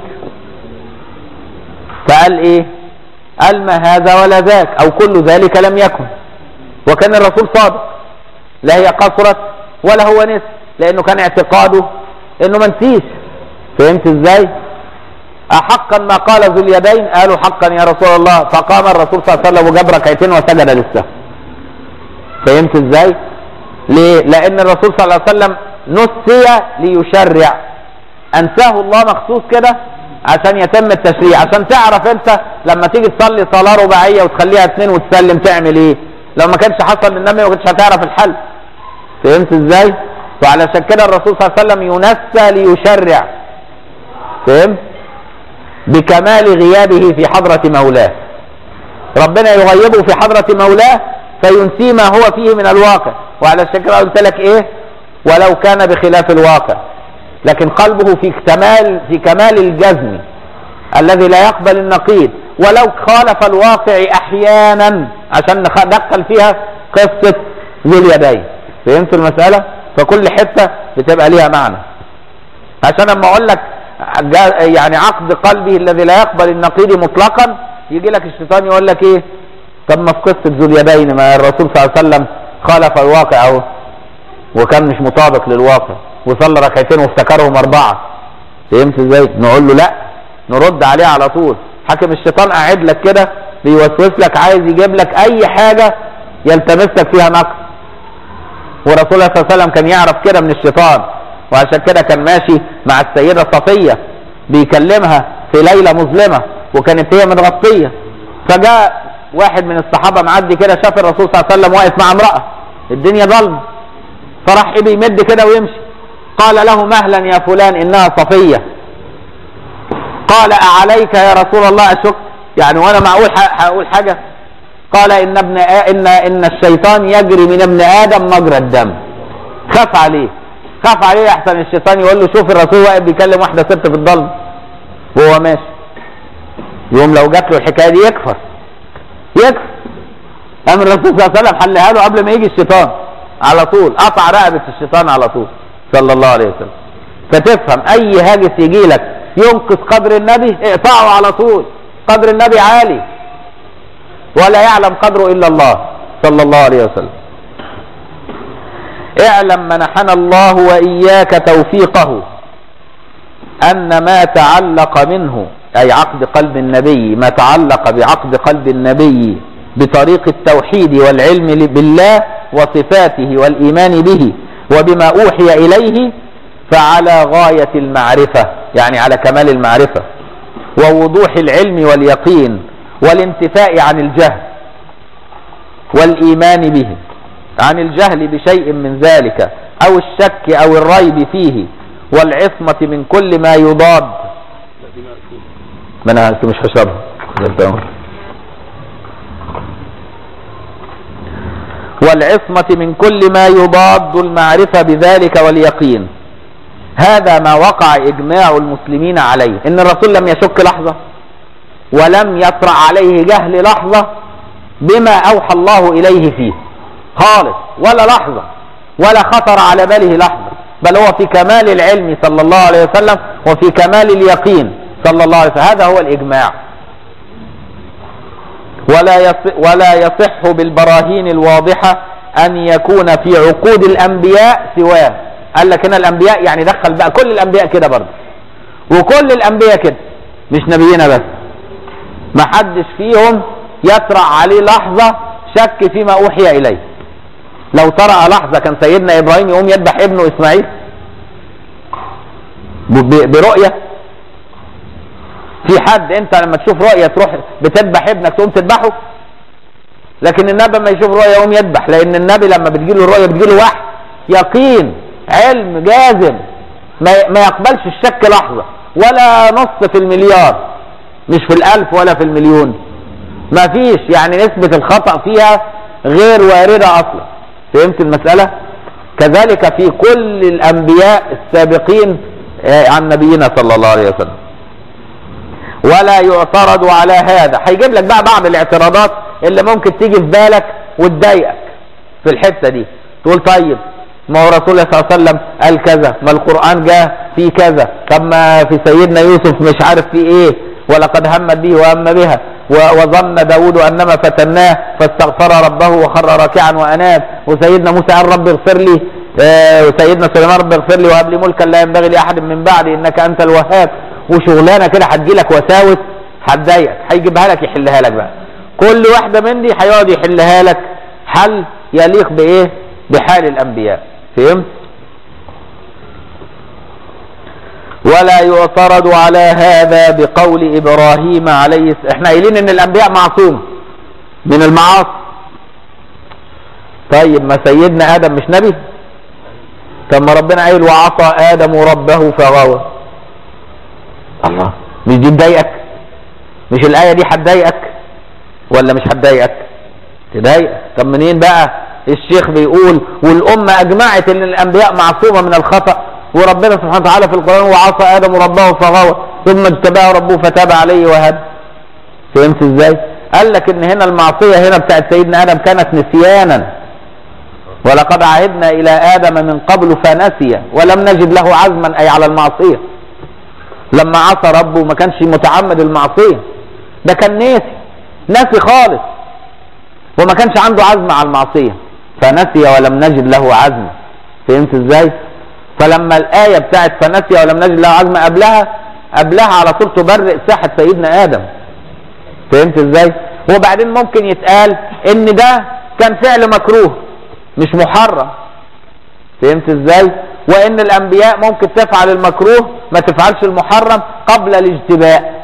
فقال ايه قال ما هذا ولا ذاك او كل ذلك لم يكن وكان الرسول صادق لا هي قصرت ولا هو نسي لانه كان اعتقاده انه ما نسيش فهمت ازاي احقا ما قال ذو اليدين قالوا حقا يا رسول الله فقام الرسول صلى الله عليه وسلم وجاب ركعتين وسجد للسهو فهمت ازاي ليه لان الرسول صلى الله عليه وسلم نسي ليشرع انساه الله مخصوص كده عشان يتم التشريع عشان تعرف انت لما تيجي تصلي صلاه رباعيه وتخليها اثنين وتسلم تعمل ايه لو ما كانش حصل للنبي ما كنتش هتعرف الحل فهمت ازاي وعلشان كده الرسول صلى الله عليه وسلم ينسى ليشرع فهمت بكمال غيابه في حضرة مولاه ربنا يغيبه في حضرة مولاه فينسي ما هو فيه من الواقع وعلى كده قلت لك ايه ولو كان بخلاف الواقع لكن قلبه في كمال في كمال الجزم الذي لا يقبل النقيض ولو خالف الواقع احيانا عشان ندخل فيها قصة ذو اليدين فهمت المسألة فكل حتة بتبقى ليها معنى عشان اما اقول لك يعني عقد قلبه الذي لا يقبل النقيض مطلقا يجي لك الشيطان يقول لك ايه طب ما في قصه ذو اليدين ما الرسول صلى الله عليه وسلم خالف الواقع اهو وكان مش مطابق للواقع وصلى ركعتين وافتكرهم اربعه فهمت ازاي؟ نقول له لا نرد عليه على طول حاكم الشيطان قاعد لك كده بيوسوس لك عايز يجيب لك اي حاجه يلتمس لك فيها نقص ورسول الله صلى الله عليه وسلم كان يعرف كده من الشيطان وعشان كده كان ماشي مع السيده صفيه بيكلمها في ليله مظلمه وكانت هي متغطيه فجاء واحد من الصحابه معدي كده شاف الرسول صلى الله عليه وسلم واقف مع امراه الدنيا ضلمه فراح ايه بيمد كده ويمشي قال له مهلا يا فلان انها صفيه قال اعليك يا رسول الله اشك يعني وانا معقول هقول حاجه قال ان ابن آ... ان ان الشيطان يجري من ابن ادم مجرى الدم خاف عليه خاف عليه احسن الشيطان يقول له شوف الرسول واقف بيكلم واحده ست في الضلمه وهو ماشي يوم لو جات له الحكايه دي يكفر يكفر قام الرسول صلى الله عليه وسلم حلها له قبل ما يجي الشيطان على طول قطع رقبه الشيطان على طول صلى الله عليه وسلم فتفهم اي هاجس يجي لك ينقص قدر النبي اقطعه على طول قدر النبي عالي ولا يعلم قدره الا الله صلى الله عليه وسلم اعلم منحنا الله واياك توفيقه ان ما تعلق منه اي عقد قلب النبي ما تعلق بعقد قلب النبي بطريق التوحيد والعلم بالله وصفاته والايمان به وبما اوحي اليه فعلى غايه المعرفه يعني على كمال المعرفه ووضوح العلم واليقين والانتفاء عن الجهل والايمان به عن الجهل بشيء من ذلك او الشك او الريب فيه والعصمه من كل ما يضاد ما انا مش هشربها والعصمة من كل ما يضاد المعرفة بذلك واليقين هذا ما وقع إجماع المسلمين عليه إن الرسول لم يشك لحظة ولم يطرأ عليه جهل لحظة بما أوحى الله إليه فيه خالص ولا لحظة ولا خطر على باله لحظة بل هو في كمال العلم صلى الله عليه وسلم وفي كمال اليقين صلى الله عليه وسلم هذا هو الإجماع ولا يصح ولا يصح بالبراهين الواضحة أن يكون في عقود الأنبياء سواه قال لك هنا الأنبياء يعني دخل بقى كل الأنبياء كده برضه وكل الأنبياء كده مش نبينا بس ما حدش فيهم يطرأ عليه لحظة شك فيما أوحي إليه لو طرأ لحظة كان سيدنا إبراهيم يقوم يذبح ابنه إسماعيل برؤية في حد انت لما تشوف رؤية تروح بتذبح ابنك تقوم تذبحه لكن النبي ما يشوف رؤية يقوم يذبح لان النبي لما بتجيله الرؤية بتجيله وحي يقين علم جازم ما ما يقبلش الشك لحظة ولا نص في المليار مش في الالف ولا في المليون ما فيش يعني نسبة الخطأ فيها غير واردة اصلا فهمت المسألة كذلك في كل الانبياء السابقين عن نبينا صلى الله عليه وسلم ولا يعترض على هذا هيجيب لك بقى بعض الاعتراضات اللي ممكن تيجي في بالك وتضايقك في الحته دي تقول طيب ما هو رسول الله صلى الله عليه وسلم قال كذا ما القران جاء في كذا طب ما في سيدنا يوسف مش عارف في ايه ولقد همت به وهم بها وظن داود انما فتناه فاستغفر ربه وخر راكعا واناب وسيدنا موسى قال رب اغفر لي آه وسيدنا سليمان رب اغفر لي وهب لي ملكا لا ينبغي لاحد من بعدي انك انت الوهاب وشغلانه كده هتجيلك وساوس هتضايقك هيجيبها لك يحلها لك بقى كل واحده من دي هيقعد يحلها لك حل يليق بايه بحال الانبياء فهمت ولا يعترض على هذا بقول ابراهيم عليه السلام احنا قايلين ان الانبياء معصوم من المعاصي طيب ما سيدنا ادم مش نبي طب ما ربنا قايل وعصى ادم ربه فغوى الله مش دي تضايقك مش الايه دي هتضايقك ولا مش هتضايقك تضايقك طب منين بقى الشيخ بيقول والامه اجمعت ان الانبياء معصومه من الخطا وربنا سبحانه وتعالى في القران وعصى ادم ربه فغوى ثم اجتباه ربه فتاب عليه وهدى فهمت ازاي قال لك ان هنا المعصيه هنا بتاعت سيدنا ادم كانت نسيانا ولقد عهدنا الى ادم من قبل فنسي ولم نجد له عزما اي على المعصيه لما عصى ربه ما كانش متعمد المعصيه ده كان ناسي ناسي خالص وما كانش عنده عزم على المعصيه فنسي ولم نجد له عزم فهمت ازاي فلما الايه بتاعت فنسي ولم نجد له عزم قبلها قبلها على طول تبرئ ساحه سيدنا ادم فهمت ازاي وبعدين ممكن يتقال ان ده كان فعل مكروه مش محرم فهمت ازاي وان الانبياء ممكن تفعل المكروه ما تفعلش المحرم قبل الاجتباء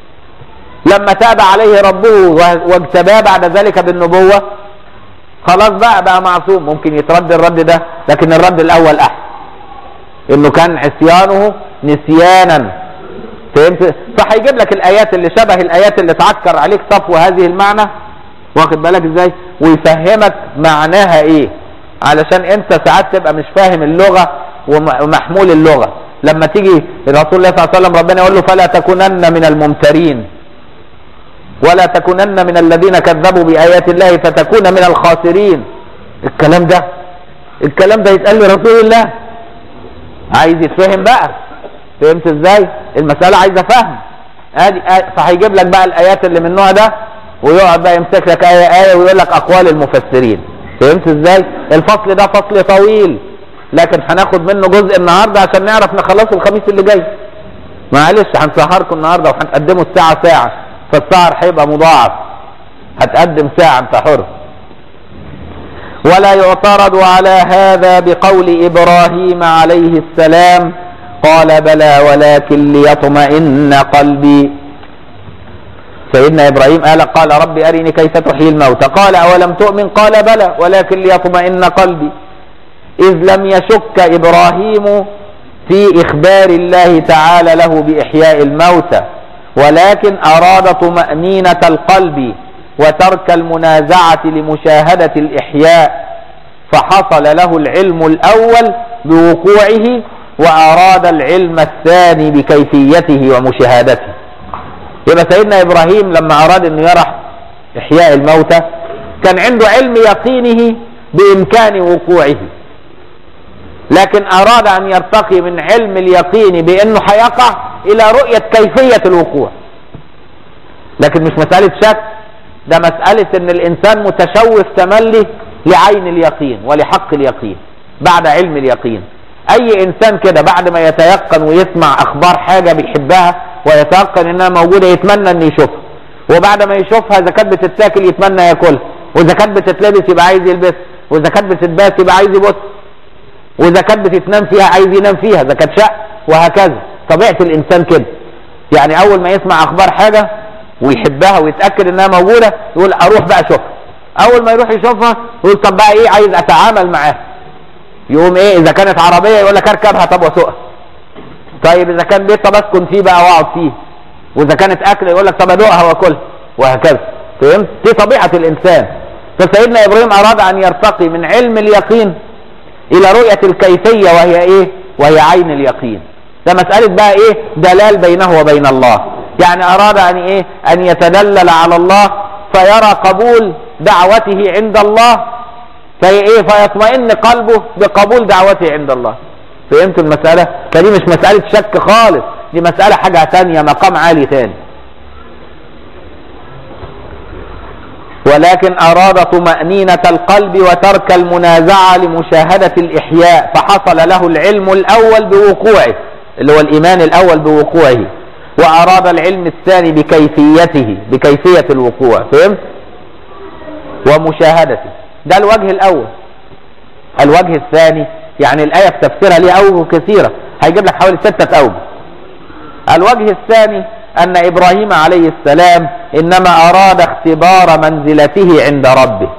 لما تاب عليه ربه واجتباه بعد ذلك بالنبوة خلاص بقى بقى معصوم ممكن يترد الرد ده لكن الرد الاول احسن انه كان عصيانه نسيانا فهمت فهيجيب لك الايات اللي شبه الايات اللي تعكر عليك صفو هذه المعنى واخد بالك ازاي ويفهمك معناها ايه علشان انت ساعات تبقى مش فاهم اللغة ومحمول اللغة لما تيجي الرسول الله صلى الله عليه وسلم ربنا يقول له فلا تكونن من الممترين ولا تكونن من الذين كذبوا بآيات الله فتكون من الخاسرين الكلام ده الكلام ده يتقال لرسول الله عايز يتفهم بقى فهمت ازاي المسألة عايزة فهم ادي فهيجيب لك بقى الايات اللي من النوع ده ويقعد بقى يمسك لك آية آية ويقول لك أقوال المفسرين فهمت ازاي الفصل ده فصل طويل لكن هناخد منه جزء النهاردة عشان نعرف نخلصه الخميس اللي جاي معلش هنسهركم النهاردة وهنقدمه الساعة ساعة فالسهر هيبقى مضاعف هتقدم ساعة انت حر ولا يعترض على هذا بقول إبراهيم عليه السلام قال بلى ولكن ليطمئن قلبي سيدنا إبراهيم قال قال رب أرني كيف تحيي الموتى قال أولم تؤمن قال بلى ولكن ليطمئن قلبي إذ لم يشك إبراهيم في إخبار الله تعالى له بإحياء الموتى ولكن أراد طمأنينة القلب وترك المنازعة لمشاهدة الإحياء فحصل له العلم الأول بوقوعه وأراد العلم الثاني بكيفيته ومشاهدته يبقى سيدنا إبراهيم لما أراد أن يرى إحياء الموتى كان عنده علم يقينه بإمكان وقوعه لكن أراد أن يرتقي من علم اليقين بأنه هيقع إلى رؤية كيفية الوقوع لكن مش مسألة شك ده مسألة أن الإنسان متشوف تملي لعين اليقين ولحق اليقين بعد علم اليقين أي إنسان كده بعد ما يتيقن ويسمع أخبار حاجة بيحبها ويتيقن إنها موجودة يتمنى إنه يشوفها وبعد ما يشوفها إذا كانت بتتاكل يتمنى ياكلها وإذا كانت بتتلبس يبقى عايز يلبسها وإذا كانت بتتباس يبقى عايز يبص واذا كانت بتتنام فيها عايز ينام فيها اذا كانت شق وهكذا طبيعه الانسان كده يعني اول ما يسمع اخبار حاجه ويحبها ويتاكد انها موجوده يقول اروح بقى اشوفها اول ما يروح يشوفها يقول طب بقى ايه عايز اتعامل معاها يقوم ايه اذا كانت عربيه يقول لك اركبها طب واسوقها طيب اذا كان بيت طب اسكن فيه بقى واقعد فيه واذا كانت اكل يقول لك طب ادوقها واكلها وهكذا فهمت دي طبيعه الانسان فسيدنا ابراهيم اراد ان يرتقي من علم اليقين الى رؤية الكيفية وهي ايه وهي عين اليقين ده مسألة بقى ايه دلال بينه وبين الله يعني اراد ان ايه ان يتدلل على الله فيرى قبول دعوته عند الله في ايه فيطمئن قلبه بقبول دعوته عند الله فهمت المسألة فدي مش مسألة شك خالص دي مسألة حاجة تانية مقام عالي تاني ولكن أراد طمأنينة القلب وترك المنازعة لمشاهدة الإحياء فحصل له العلم الأول بوقوعه اللي هو الإيمان الأول بوقوعه وأراد العلم الثاني بكيفيته بكيفية الوقوع فهمت؟ ومشاهدته ده الوجه الأول الوجه الثاني يعني الآية في تفسيرها ليه أوجه كثيرة هيجيب لك حوالي ستة أوجه الوجه الثاني أن إبراهيم عليه السلام إنما أراد اختبار منزلته عند ربه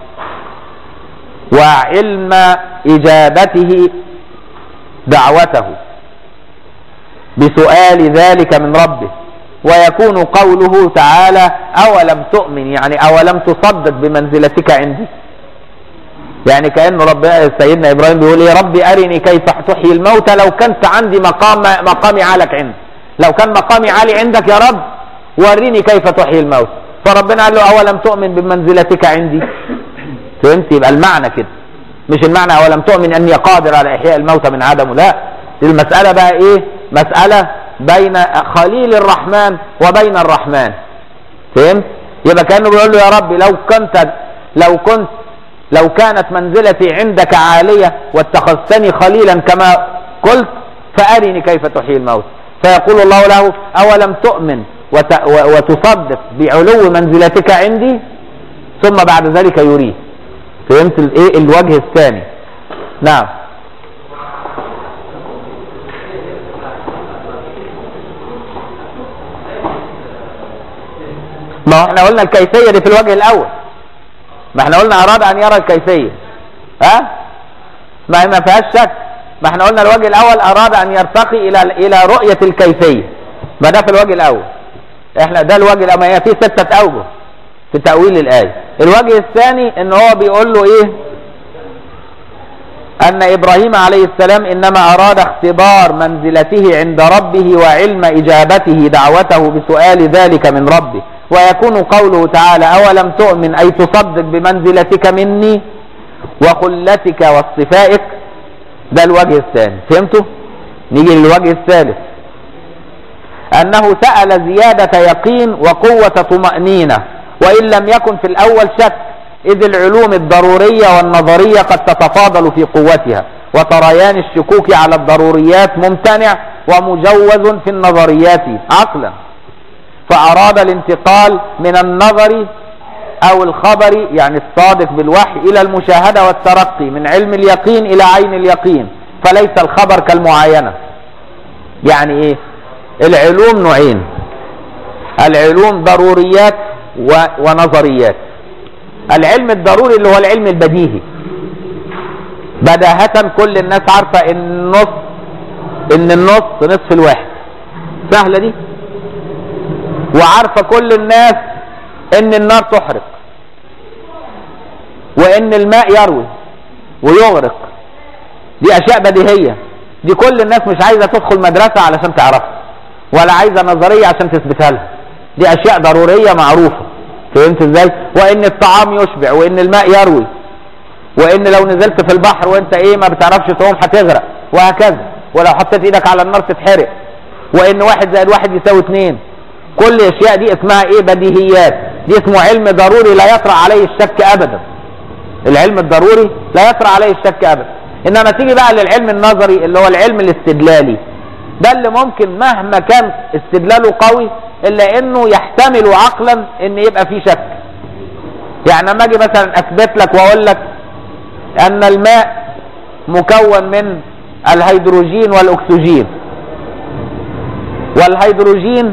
وعلم إجابته دعوته بسؤال ذلك من ربه ويكون قوله تعالى أولم تؤمن يعني أولم تصدق بمنزلتك عندي يعني كأن ربنا سيدنا إبراهيم بيقول يا ربي أرني كيف تحيي الموتى لو كنت عندي مقام مقامي عالك عندي لو كان مقامي عالي عندك يا رب وريني كيف تحيي الموت فربنا قال له أولم تؤمن بمنزلتك عندي فهمت يبقى المعنى كده مش المعنى أولم تؤمن أني قادر على إحياء الموتى من عدمه لا المسألة بقى إيه مسألة بين خليل الرحمن وبين الرحمن فهمت يبقى كأنه بيقول له يا رب لو كنت لو كنت لو كانت منزلتي عندك عالية واتخذتني خليلا كما قلت فأرني كيف تحيي الموت فيقول الله له أولم تؤمن وت- و- وتصدق بعلو منزلتك عندي ثم بعد ذلك يريه فهمت الايه الوجه الثاني نعم ما هو احنا قلنا الكيفية دي في الوجه الأول ما احنا قلنا أراد أن يرى الكيفية ها ما هي ما فيهاش شك ما احنا قلنا الوجه الأول أراد أن يرتقي إلى إلى رؤية الكيفية ما ده في الوجه الأول احنا ده الوجه الأول ما هي فيه ستة أوجه في تأويل الآية الوجه الثاني ان هو بيقول له ايه ان ابراهيم عليه السلام انما اراد اختبار منزلته عند ربه وعلم اجابته دعوته بسؤال ذلك من ربه ويكون قوله تعالى اولم تؤمن اي تصدق بمنزلتك مني وخلتك واصطفائك ده الوجه الثاني فهمتوا نيجي للوجه الثالث انه سأل زيادة يقين وقوة طمأنينة وإن لم يكن في الأول شك إذ العلوم الضرورية والنظرية قد تتفاضل في قوتها وطريان الشكوك على الضروريات ممتنع ومجوز في النظريات عقلا فأراد الانتقال من النظر أو الخبر يعني الصادق بالوحي إلى المشاهدة والترقي من علم اليقين إلى عين اليقين فليس الخبر كالمعاينة يعني إيه العلوم نوعين العلوم ضروريات و- ونظريات العلم الضروري اللي هو العلم البديهي بداهة كل الناس عارفة ان النص ان النص نصف الواحد سهلة دي وعارفة كل الناس ان النار تحرق وان الماء يروي ويغرق دي اشياء بديهية دي كل الناس مش عايزة تدخل مدرسة علشان تعرفها ولا عايزة نظرية عشان تثبتها لها دي اشياء ضرورية معروفة فهمت ازاي وان الطعام يشبع وان الماء يروي وان لو نزلت في البحر وانت ايه ما بتعرفش تعوم هتغرق وهكذا ولو حطيت ايدك على النار تتحرق وان واحد زائد واحد يساوي اتنين كل الاشياء دي اسمها ايه بديهيات دي اسمه علم ضروري لا يطرأ عليه الشك ابدا العلم الضروري لا يطرأ عليه الشك ابدا انما تيجي بقى للعلم النظري اللي هو العلم الاستدلالي ده اللي ممكن مهما كان استدلاله قوي الا انه يحتمل عقلا ان يبقى فيه شك يعني لما اجي مثلا اثبت لك واقول لك ان الماء مكون من الهيدروجين والاكسجين والهيدروجين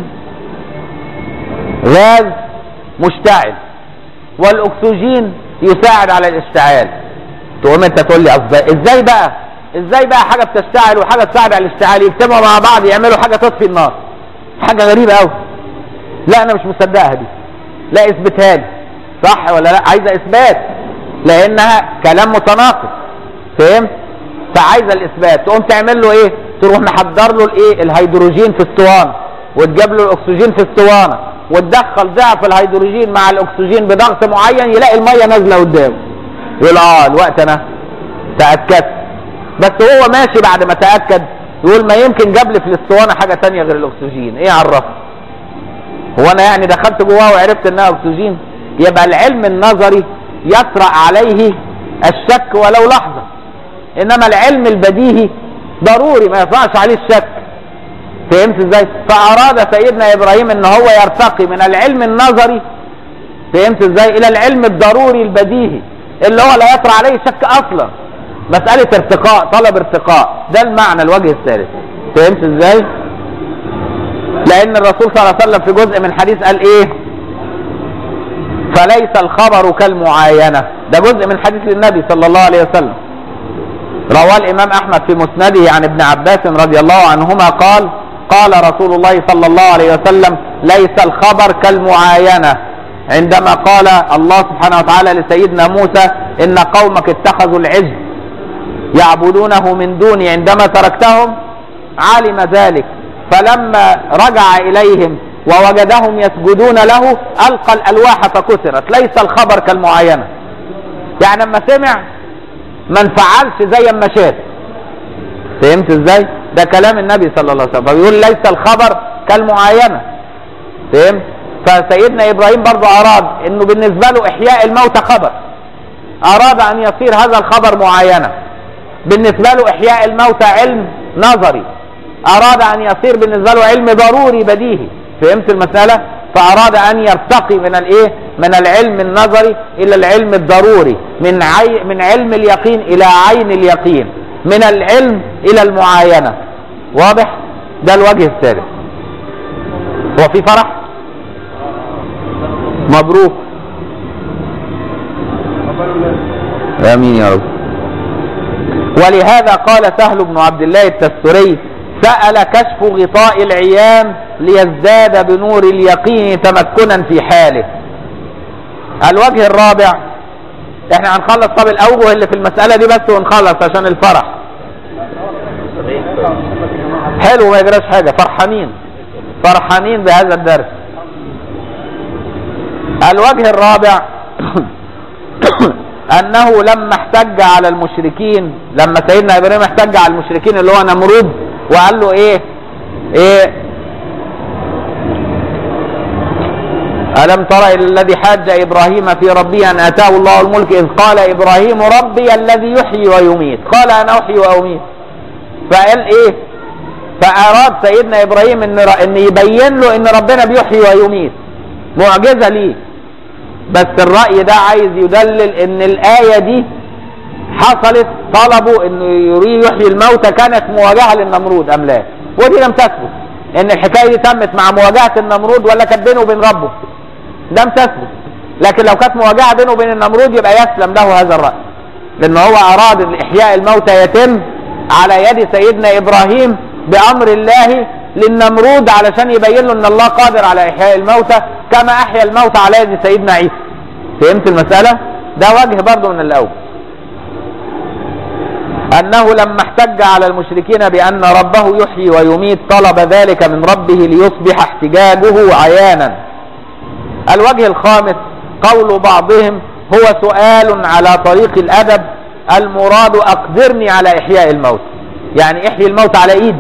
غاز مشتعل والاكسجين يساعد على الاشتعال تقوم انت تقول لي ازاي ازاي بقى ازاي بقى حاجه بتشتعل وحاجه تساعد على الاشتعال يجتمعوا مع بعض يعملوا حاجه تطفي النار حاجه غريبه قوي لا انا مش مصدقها دي لا اثبتها لي صح ولا لا عايزه اثبات لانها كلام متناقض فهمت فعايزه الاثبات تقوم تعمل له ايه تروح محضر له الايه الهيدروجين في اسطوانه وتجيب له الاكسجين في اسطوانه وتدخل ضعف الهيدروجين مع الاكسجين بضغط معين يلاقي الميه نازله قدامه يقول اه الوقت انا تاكدت بس هو ماشي بعد ما تاكد يقول ما يمكن جاب لي في الاسطوانه حاجه تانية غير الاكسجين ايه عرفه هو انا يعني دخلت جواه وعرفت انها اكسجين يبقى العلم النظري يطرأ عليه الشك ولو لحظة انما العلم البديهي ضروري ما يطرأش عليه الشك فهمت ازاي فاراد سيدنا ابراهيم ان هو يرتقي من العلم النظري فهمت ازاي الى العلم الضروري البديهي اللي هو لا يطرأ عليه شك اصلا مسألة ارتقاء طلب ارتقاء ده المعنى الوجه الثالث فهمت ازاي لان الرسول صلى الله عليه وسلم في جزء من حديث قال ايه فليس الخبر كالمعاينة ده جزء من حديث النبي صلى الله عليه وسلم رواه الامام احمد في مسنده عن ابن عباس رضي الله عنهما قال قال رسول الله صلى الله عليه وسلم ليس الخبر كالمعاينة عندما قال الله سبحانه وتعالى لسيدنا موسى ان قومك اتخذوا العجل يعبدونه من دوني عندما تركتهم علم ذلك فلما رجع اليهم ووجدهم يسجدون له القى الالواح فكسرت ليس الخبر كالمعاينه يعني لما سمع ما انفعلش زي ما شاف فهمت ازاي ده كلام النبي صلى الله عليه وسلم فبيقول ليس الخبر كالمعاينه فهمت فسيدنا ابراهيم برضه اراد انه بالنسبه له احياء الموتى خبر اراد ان يصير هذا الخبر معاينه بالنسبه له احياء الموتى علم نظري اراد ان يصير بالنسبه له علم ضروري بديهي فهمت المساله فاراد ان يرتقي من الايه من العلم النظري الى العلم الضروري من عي من علم اليقين الى عين اليقين من العلم الى المعاينه واضح ده الوجه الثالث هو في فرح مبروك امين يا رب ولهذا قال سهل بن عبد الله التستري سأل كشف غطاء العيان ليزداد بنور اليقين تمكنا في حاله الوجه الرابع احنا هنخلص طب الاوجه اللي في المسألة دي بس ونخلص عشان الفرح حلو ما يجراش حاجة فرحانين فرحانين بهذا الدرس الوجه الرابع انه لما احتج على المشركين لما سيدنا ابراهيم احتج على المشركين اللي هو نمرود وقال له ايه ايه ألم تر إلى الذي حاج إبراهيم في ربه أن آتاه الله الملك إذ قال إبراهيم ربي الذي يحيي ويميت قال أنا أحيي وأميت فقال إيه فأراد سيدنا إبراهيم إن, إن يبين له إن ربنا بيحيي ويميت معجزة ليه بس الرأي ده عايز يدلل إن الآية دي حصلت طلبوا إنه يريد يحيي الموتى كانت مواجهة للنمرود أم لا ودي لم تثبت إن الحكاية دي تمت مع مواجهة النمرود ولا كانت بينه وبين ربه لم تثبت لكن لو كانت مواجهة بينه وبين النمرود يبقى يسلم له هذا الرأي لأن هو أراد أن إحياء الموتى يتم على يد سيدنا إبراهيم بأمر الله للنمرود علشان يبين له أن الله قادر على إحياء الموتى كما أحيا الموتى على يد سيدنا عيسى فهمت المسألة؟ ده وجه برضه من الأول أنه لما احتج على المشركين بأن ربه يحيي ويميت طلب ذلك من ربه ليصبح احتجاجه عيانا الوجه الخامس قول بعضهم هو سؤال على طريق الأدب المراد أقدرني على إحياء الموت يعني احيي الموت على إيدي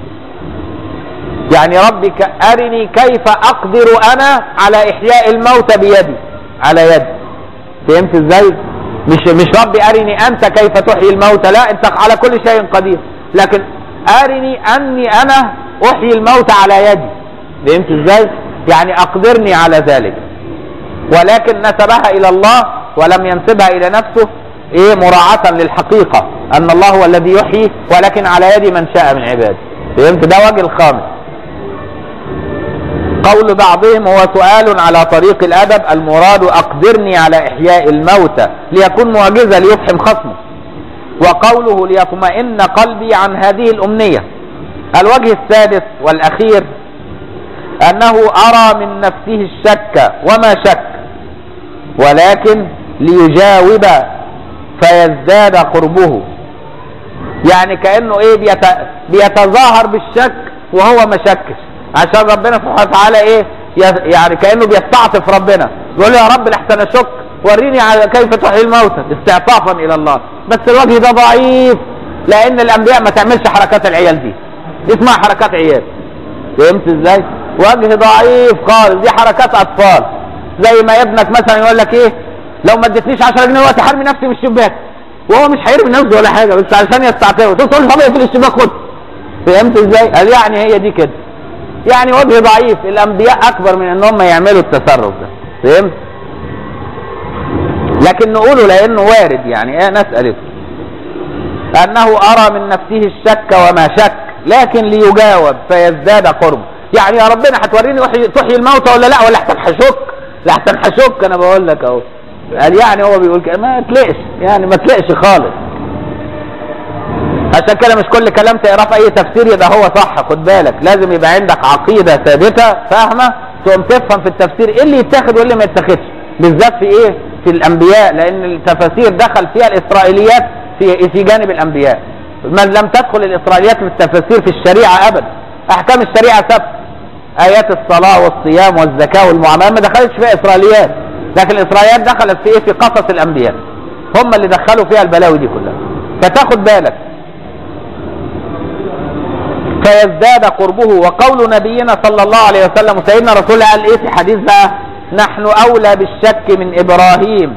يعني ربي أرني كيف أقدر أنا على إحياء الموت بيدي على يدي فهمت إزاي مش مش ربي أرني أنت كيف تحيي الموت لا أنت على كل شيء قدير لكن أرني أني أنا أحيي الموت على يدي فهمت إزاي يعني أقدرني على ذلك ولكن نسبها إلى الله ولم ينسبها إلى نفسه إيه مراعاة للحقيقة أن الله هو الذي يحيي ولكن على يد من شاء من عباده فهمت ده وجه الخامس قول بعضهم هو سؤال على طريق الأدب المراد أقدرني على إحياء الموتى ليكون معجزة ليفحم خصمه وقوله ليطمئن قلبي عن هذه الأمنية الوجه السادس والأخير أنه أرى من نفسه الشك وما شك ولكن ليجاوب فيزداد قربه يعني كأنه إيه بيت... بيتظاهر بالشك وهو ما شكش عشان ربنا سبحانه وتعالى ايه يعني كانه بيستعطف ربنا يقول له يا رب لحسن اشك وريني على كيف تحيي الموتى استعطافا الى الله بس الوجه ده ضعيف لان الانبياء ما تعملش حركات العيال دي اسمها حركات عيال فهمت ازاي وجه ضعيف خالص دي حركات اطفال زي ما ابنك مثلا يقول لك ايه لو ما اديتنيش 10 جنيه دلوقتي حرمي نفسي من الشباك وهو مش هيرمي نفسه ولا حاجه بس علشان يستعطفه تقول له طب اقفل الشباك خد فهمت ازاي؟ قال يعني هي دي كده يعني وجه ضعيف الانبياء اكبر من ان هم يعملوا التصرف ده فهمت لكن نقوله لانه وارد يعني ايه نسأله انه ارى من نفسه الشك وما شك لكن ليجاوب فيزداد قرب يعني يا ربنا هتوريني وحي- تحيي الموتى ولا لا ولا احسن هشك لا احسن هشك انا بقول لك اهو قال يعني هو بيقول كده ما تلاقش يعني ما تلاقش خالص عشان كده مش كل كلام تقراه في اي تفسير يبقى هو صح خد بالك لازم يبقى عندك عقيده ثابته فاهمه تقوم تفهم في التفسير ايه اللي يتاخد وايه اللي ما يتاخدش بالذات في ايه في الانبياء لان التفاسير دخل فيها الاسرائيليات في في جانب الانبياء من لم تدخل الاسرائيليات في التفاسير في الشريعه ابدا احكام الشريعه ثابته ايات الصلاه والصيام والزكاه والمعاملات ما دخلتش فيها اسرائيليات لكن الاسرائيليات دخلت في ايه في قصص الانبياء هم اللي دخلوا فيها البلاوي دي كلها فتاخد بالك فيزداد قربه وقول نبينا صلى الله عليه وسلم وسيدنا رسول الله قال ايه في حديث بقى نحن اولى بالشك من ابراهيم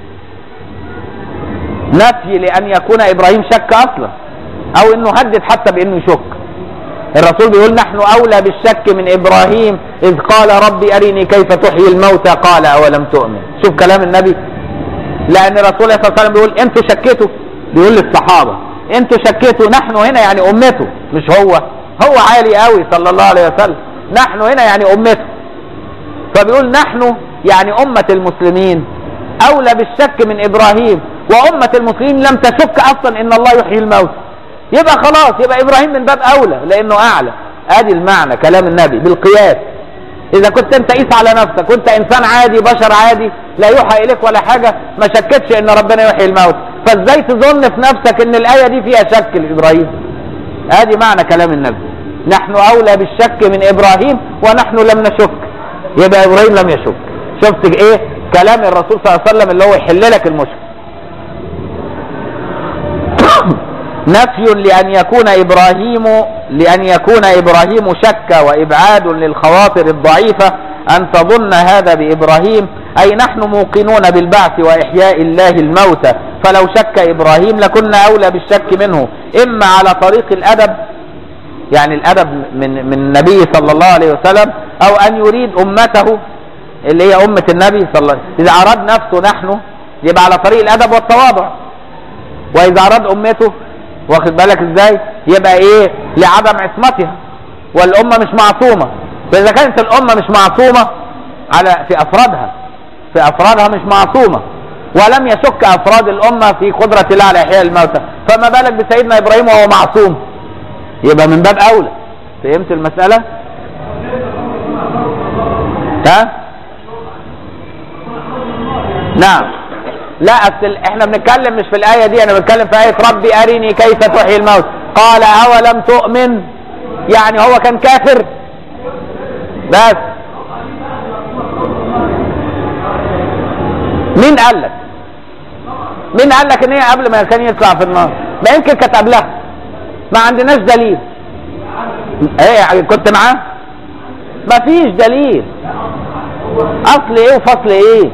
نفي لان يكون ابراهيم شك اصلا او انه هدد حتى بانه يشك الرسول بيقول نحن اولى بالشك من ابراهيم اذ قال ربي ارني كيف تحيي الموتى قال اولم تؤمن شوف كلام النبي لان الرسول صلى الله عليه وسلم بيقول انتوا شكيتوا بيقول للصحابه انتوا شكيتوا نحن هنا يعني امته مش هو هو عالي قوي صلى الله عليه وسلم نحن هنا يعني امته فبيقول نحن يعني امه المسلمين اولى بالشك من ابراهيم وامه المسلمين لم تشك اصلا ان الله يحيي الموت يبقى خلاص يبقى ابراهيم من باب اولى لانه اعلى ادي المعنى كلام النبي بالقياس اذا كنت انت قيس على نفسك وانت انسان عادي بشر عادي لا يوحى اليك ولا حاجه ما شكتش ان ربنا يحيي الموت فازاي تظن في نفسك ان الايه دي فيها شك لابراهيم ادي معنى كلام النبي نحن اولى بالشك من ابراهيم ونحن لم نشك يبقى ابراهيم لم يشك شفت ايه كلام الرسول صلى الله عليه وسلم اللي هو يحل لك المشكله نفي لأن يكون إبراهيم لأن يكون إبراهيم شك وإبعاد للخواطر الضعيفة أن تظن هذا بإبراهيم أي نحن موقنون بالبعث وإحياء الله الموتى فلو شك إبراهيم لكنا أولى بالشك منه إما على طريق الأدب يعني الأدب من من النبي صلى الله عليه وسلم أو أن يريد أمته اللي هي أمة النبي صلى الله عليه وسلم إذا أراد نفسه نحن يبقى على طريق الأدب والتواضع وإذا أراد أمته واخد بالك ازاي يبقى ايه لعدم عصمتها والامه مش معصومه فاذا كانت الامه مش معصومه على في افرادها في افرادها مش معصومه ولم يشك افراد الامه في قدره الله على احياء الموتى فما بالك بسيدنا ابراهيم وهو معصوم يبقى من باب اولى فهمت المساله ها نعم لا أصل احنا بنتكلم مش في الآية دي انا بتكلم في آية ربي أرني كيف تحيي الموت قال أولم تؤمن يعني هو كان كافر بس مين قال لك مين قال لك ان هي قبل ما كان يطلع في النار ما يمكن كانت قبلها ما عندناش دليل ايه كنت معاه ما فيش دليل اصل ايه وفصل ايه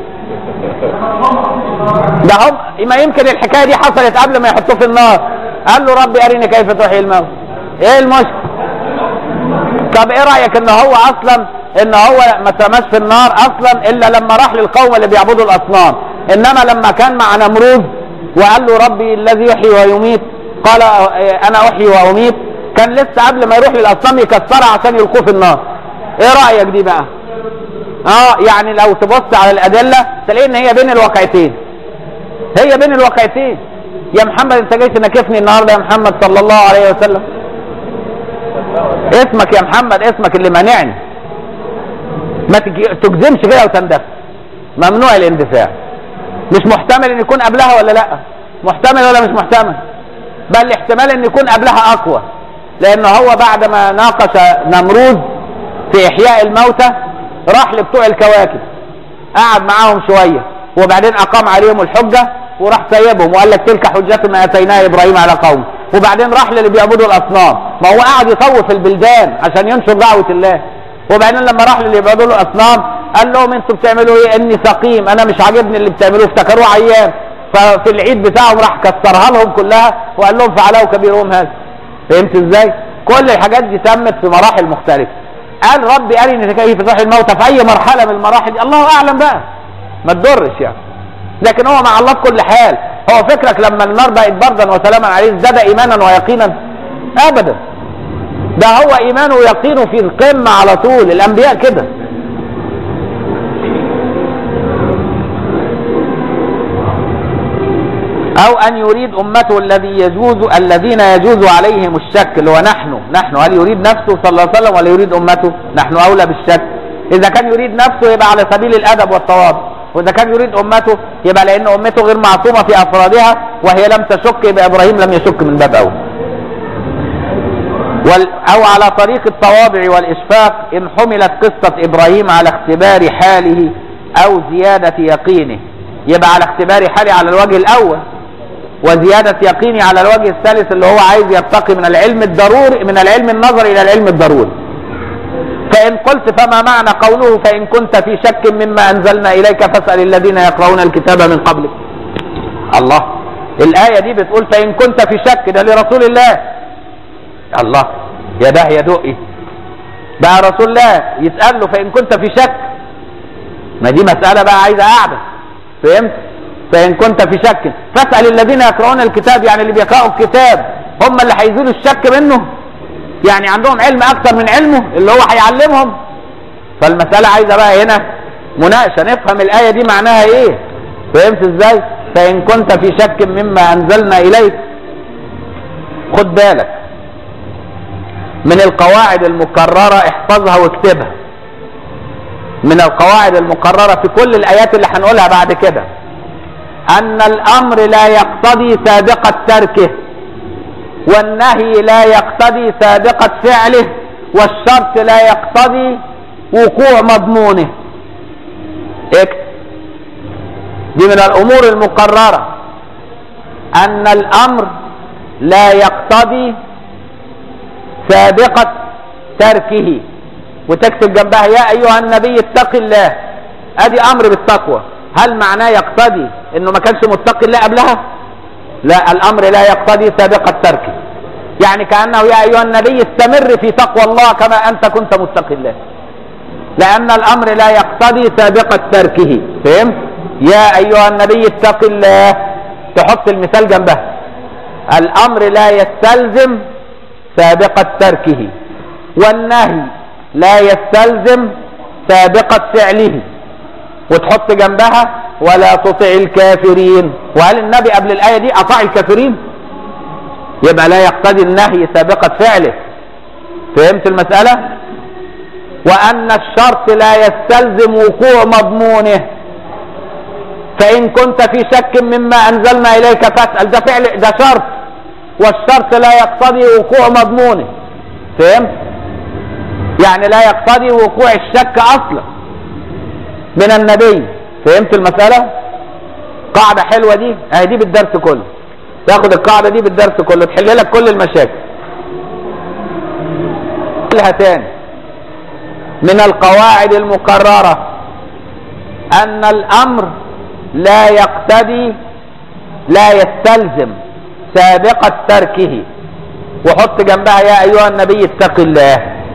ده هم ما يمكن الحكايه دي حصلت قبل ما يحطوه في النار قال له ربي ارني كيف تحيي الموت ايه المشكله طب ايه رايك ان هو اصلا ان هو ما اترماش في النار اصلا الا لما راح للقوم اللي بيعبدوا الاصنام انما لما كان مع نمرود وقال له ربي الذي يحيي ويميت قال انا احيي واميت كان لسه قبل ما يروح للاصنام يكسرها عشان يلقوه في النار ايه رايك دي بقى اه يعني لو تبص على الادله تلاقي ان هي بين الواقعتين هي بين الواقعتين يا محمد انت جاي تنكفني النهارده يا محمد صلى الله عليه وسلم اسمك يا محمد اسمك اللي مانعني ما تجزمش كده وتندفع ممنوع الاندفاع مش محتمل ان يكون قبلها ولا لا محتمل ولا مش محتمل بل احتمال ان يكون قبلها اقوى لان هو بعد ما ناقش نمرود في احياء الموتى راح لبتوع الكواكب قعد معاهم شويه وبعدين اقام عليهم الحجه وراح سايبهم وقال لك تلك حجتنا اتيناها ابراهيم على قوم وبعدين راح للي بيعبدوا الاصنام ما هو قاعد يطوف البلدان عشان ينشر دعوه الله وبعدين لما راح للي بيعبدوا الاصنام قال لهم انتوا بتعملوا ايه اني سقيم انا مش عاجبني اللي بتعملوه افتكروه عيان ففي العيد بتاعهم راح كسرها لهم كلها وقال لهم فعلوا كبيرهم هذا فهمت ازاي كل الحاجات دي تمت في مراحل مختلفه قال ربي ارني كيف تحيي الموتى في اي مرحله من المراحل دي الله اعلم بقى ما تضرش يعني لكن هو مع الله في كل حال هو فكرك لما النار بقت بردا وسلاما عليه ازداد ايمانا ويقينا ابدا ده هو ايمانه ويقينه في القمة على طول الانبياء كده او ان يريد امته الذي يجوز الذين يجوز عليهم الشك اللي هو نحن نحن هل يريد نفسه صلى الله عليه وسلم ولا يريد امته نحن اولى بالشك اذا كان يريد نفسه يبقى على سبيل الادب والتواضع واذا كان يريد امته يبقى لان امته غير معصومه في افرادها وهي لم تشك يبقى ابراهيم لم يشك من باب اول وال او على طريق التواضع والاشفاق ان حملت قصه ابراهيم على اختبار حاله او زياده يقينه يبقى على اختبار حاله على الوجه الاول وزيادة يقيني على الوجه الثالث اللي هو عايز يرتقي من العلم الضروري من العلم النظري إلى العلم الضروري فإن قلت فما معنى قوله فإن كنت في شك مما أنزلنا إليك فاسأل الذين يقرؤون الكتاب من قبلك الله الآية دي بتقول فإن كنت في شك ده لرسول الله الله يا ده يا دقي بقى رسول الله يسأل له فإن كنت في شك ما دي مسألة بقى عايزة قاعدة فهمت فإن كنت في شك فاسأل الذين يقرؤون الكتاب يعني اللي بيقرأوا الكتاب هم اللي هيزيلوا الشك منه يعني عندهم علم أكثر من علمه اللي هو هيعلمهم فالمسألة عايزة بقى هنا مناقشة نفهم الآية دي معناها إيه فهمت إزاي فإن كنت في شك مما أنزلنا إليك خد بالك من القواعد المكررة احفظها واكتبها من القواعد المقررة في كل الآيات اللي هنقولها بعد كده أن الأمر لا يقتضي سابقة تركه والنهي لا يقتضي سابقة فعله والشرط لا يقتضي وقوع مضمونه اكتب دي من الأمور المقررة أن الأمر لا يقتضي سابقة تركه وتكتب جنبها يا أيها النبي اتق الله أدي أمر بالتقوى هل معناه يقتضي انه ما كانش متقي الله قبلها لا الامر لا يقتضي سابقة تركه يعني كأنه يا ايها النبي استمر في تقوى الله كما انت كنت متقي الله لان الامر لا يقتضي سابقة تركه فهمت يا ايها النبي اتق الله تحط المثال جنبها الامر لا يستلزم سابقة تركه والنهي لا يستلزم سابقة فعله وتحط جنبها ولا تطع الكافرين وهل النبي قبل الآية دي أطاع الكافرين يبقى لا يقتضي النهي سابقة فعله فهمت المسألة وأن الشرط لا يستلزم وقوع مضمونه فإن كنت في شك مما أنزلنا إليك فاسأل ده فعل ده شرط والشرط لا يقتضي وقوع مضمونه فهمت يعني لا يقتضي وقوع الشك أصلا من النبي فهمت المسألة قاعدة حلوة دي اهي دي بالدرس كله تاخد القاعدة دي بالدرس كله تحل لك كل المشاكل لها تاني من القواعد المقررة ان الامر لا يقتضي لا يستلزم سابقة تركه وحط جنبها يا ايها النبي اتق الله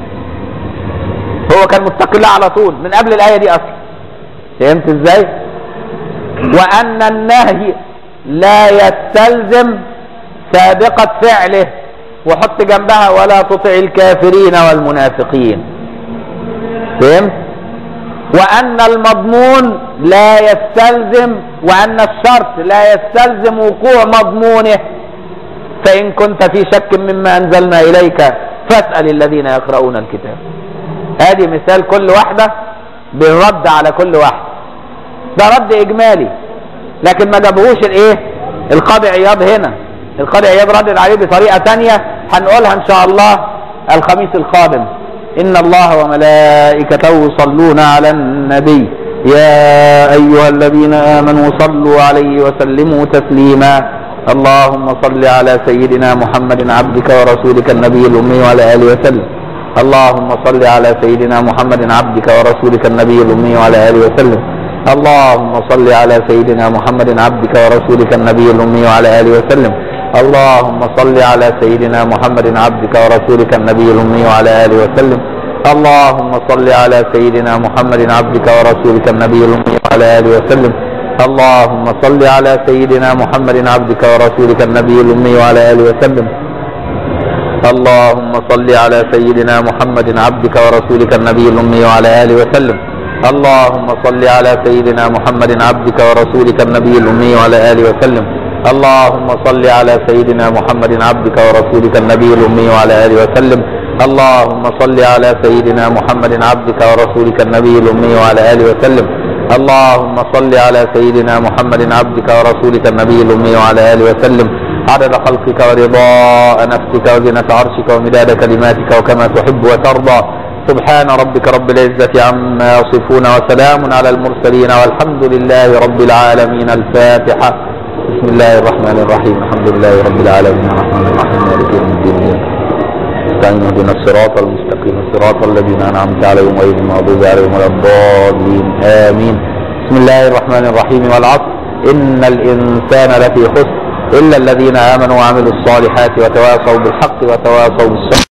هو كان متقي الله على طول من قبل الايه دي اصلا فهمت ازاي وان النهي لا يستلزم سابقة فعله وحط جنبها ولا تطع الكافرين والمنافقين فهمت وان المضمون لا يستلزم وان الشرط لا يستلزم وقوع مضمونه فان كنت في شك مما انزلنا اليك فاسال الذين يقرؤون الكتاب ادي مثال كل واحده بالرد على كل واحد ده رد اجمالي لكن ما جابوهوش الايه القاضي عياض هنا القاضي عياض ردد عليه بطريقه تانية هنقولها ان شاء الله الخميس القادم ان الله وملائكته يصلون على النبي يا ايها الذين امنوا صلوا عليه وسلموا تسليما اللهم صل على سيدنا محمد عبدك ورسولك النبي الامي وعلى اله وسلم اللهم صل على سيدنا محمد عبدك ورسولك النبي الأمي وعلى آله وسلم اللهم صل على سيدنا محمد عبدك ورسولك النبي الأمي وعلى آله وسلم اللهم صل على سيدنا محمد عبدك ورسولك النبي الأمي وعلى آله وسلم اللهم صل على سيدنا محمد عبدك ورسولك النبي الأمي وعلى آله وسلم اللهم صل على سيدنا محمد عبدك ورسولك النبي الأمي وعلى آله وسلم اللهم صل على سيدنا محمد عبدك ورسولك النبي الأمي وعلى آله وسلم اللهم صل على سيدنا محمد عبدك ورسولك النبي الأمي وعلى آله وسلم اللهم صل على سيدنا محمد عبدك ورسولك النبي الأمي وعلى آله وسلم اللهم صل على سيدنا محمد عبدك ورسولك النبي الأمي وعلى آله وسلم اللهم صل على سيدنا محمد عبدك ورسولك النبي الأمي وعلى آله وسلم عدد خلقك ورضاء نفسك وزنة عرشك ومداد كلماتك وكما تحب وترضى سبحان ربك رب العزة عما يصفون وسلام على المرسلين والحمد لله رب العالمين الفاتحة بسم الله الرحمن الرحيم الحمد لله رب العالمين الرحمن الرحيم مالك يوم الدين نستعين اهدنا الصراط المستقيم صراط الذين انعمت عليهم غير المغضوب عليهم ولا الضالين امين بسم الله الرحمن الرحيم والعصر ان الانسان لفي خسر الا الذين امنوا وعملوا الصالحات وتواصوا بالحق وتواصوا بالصبر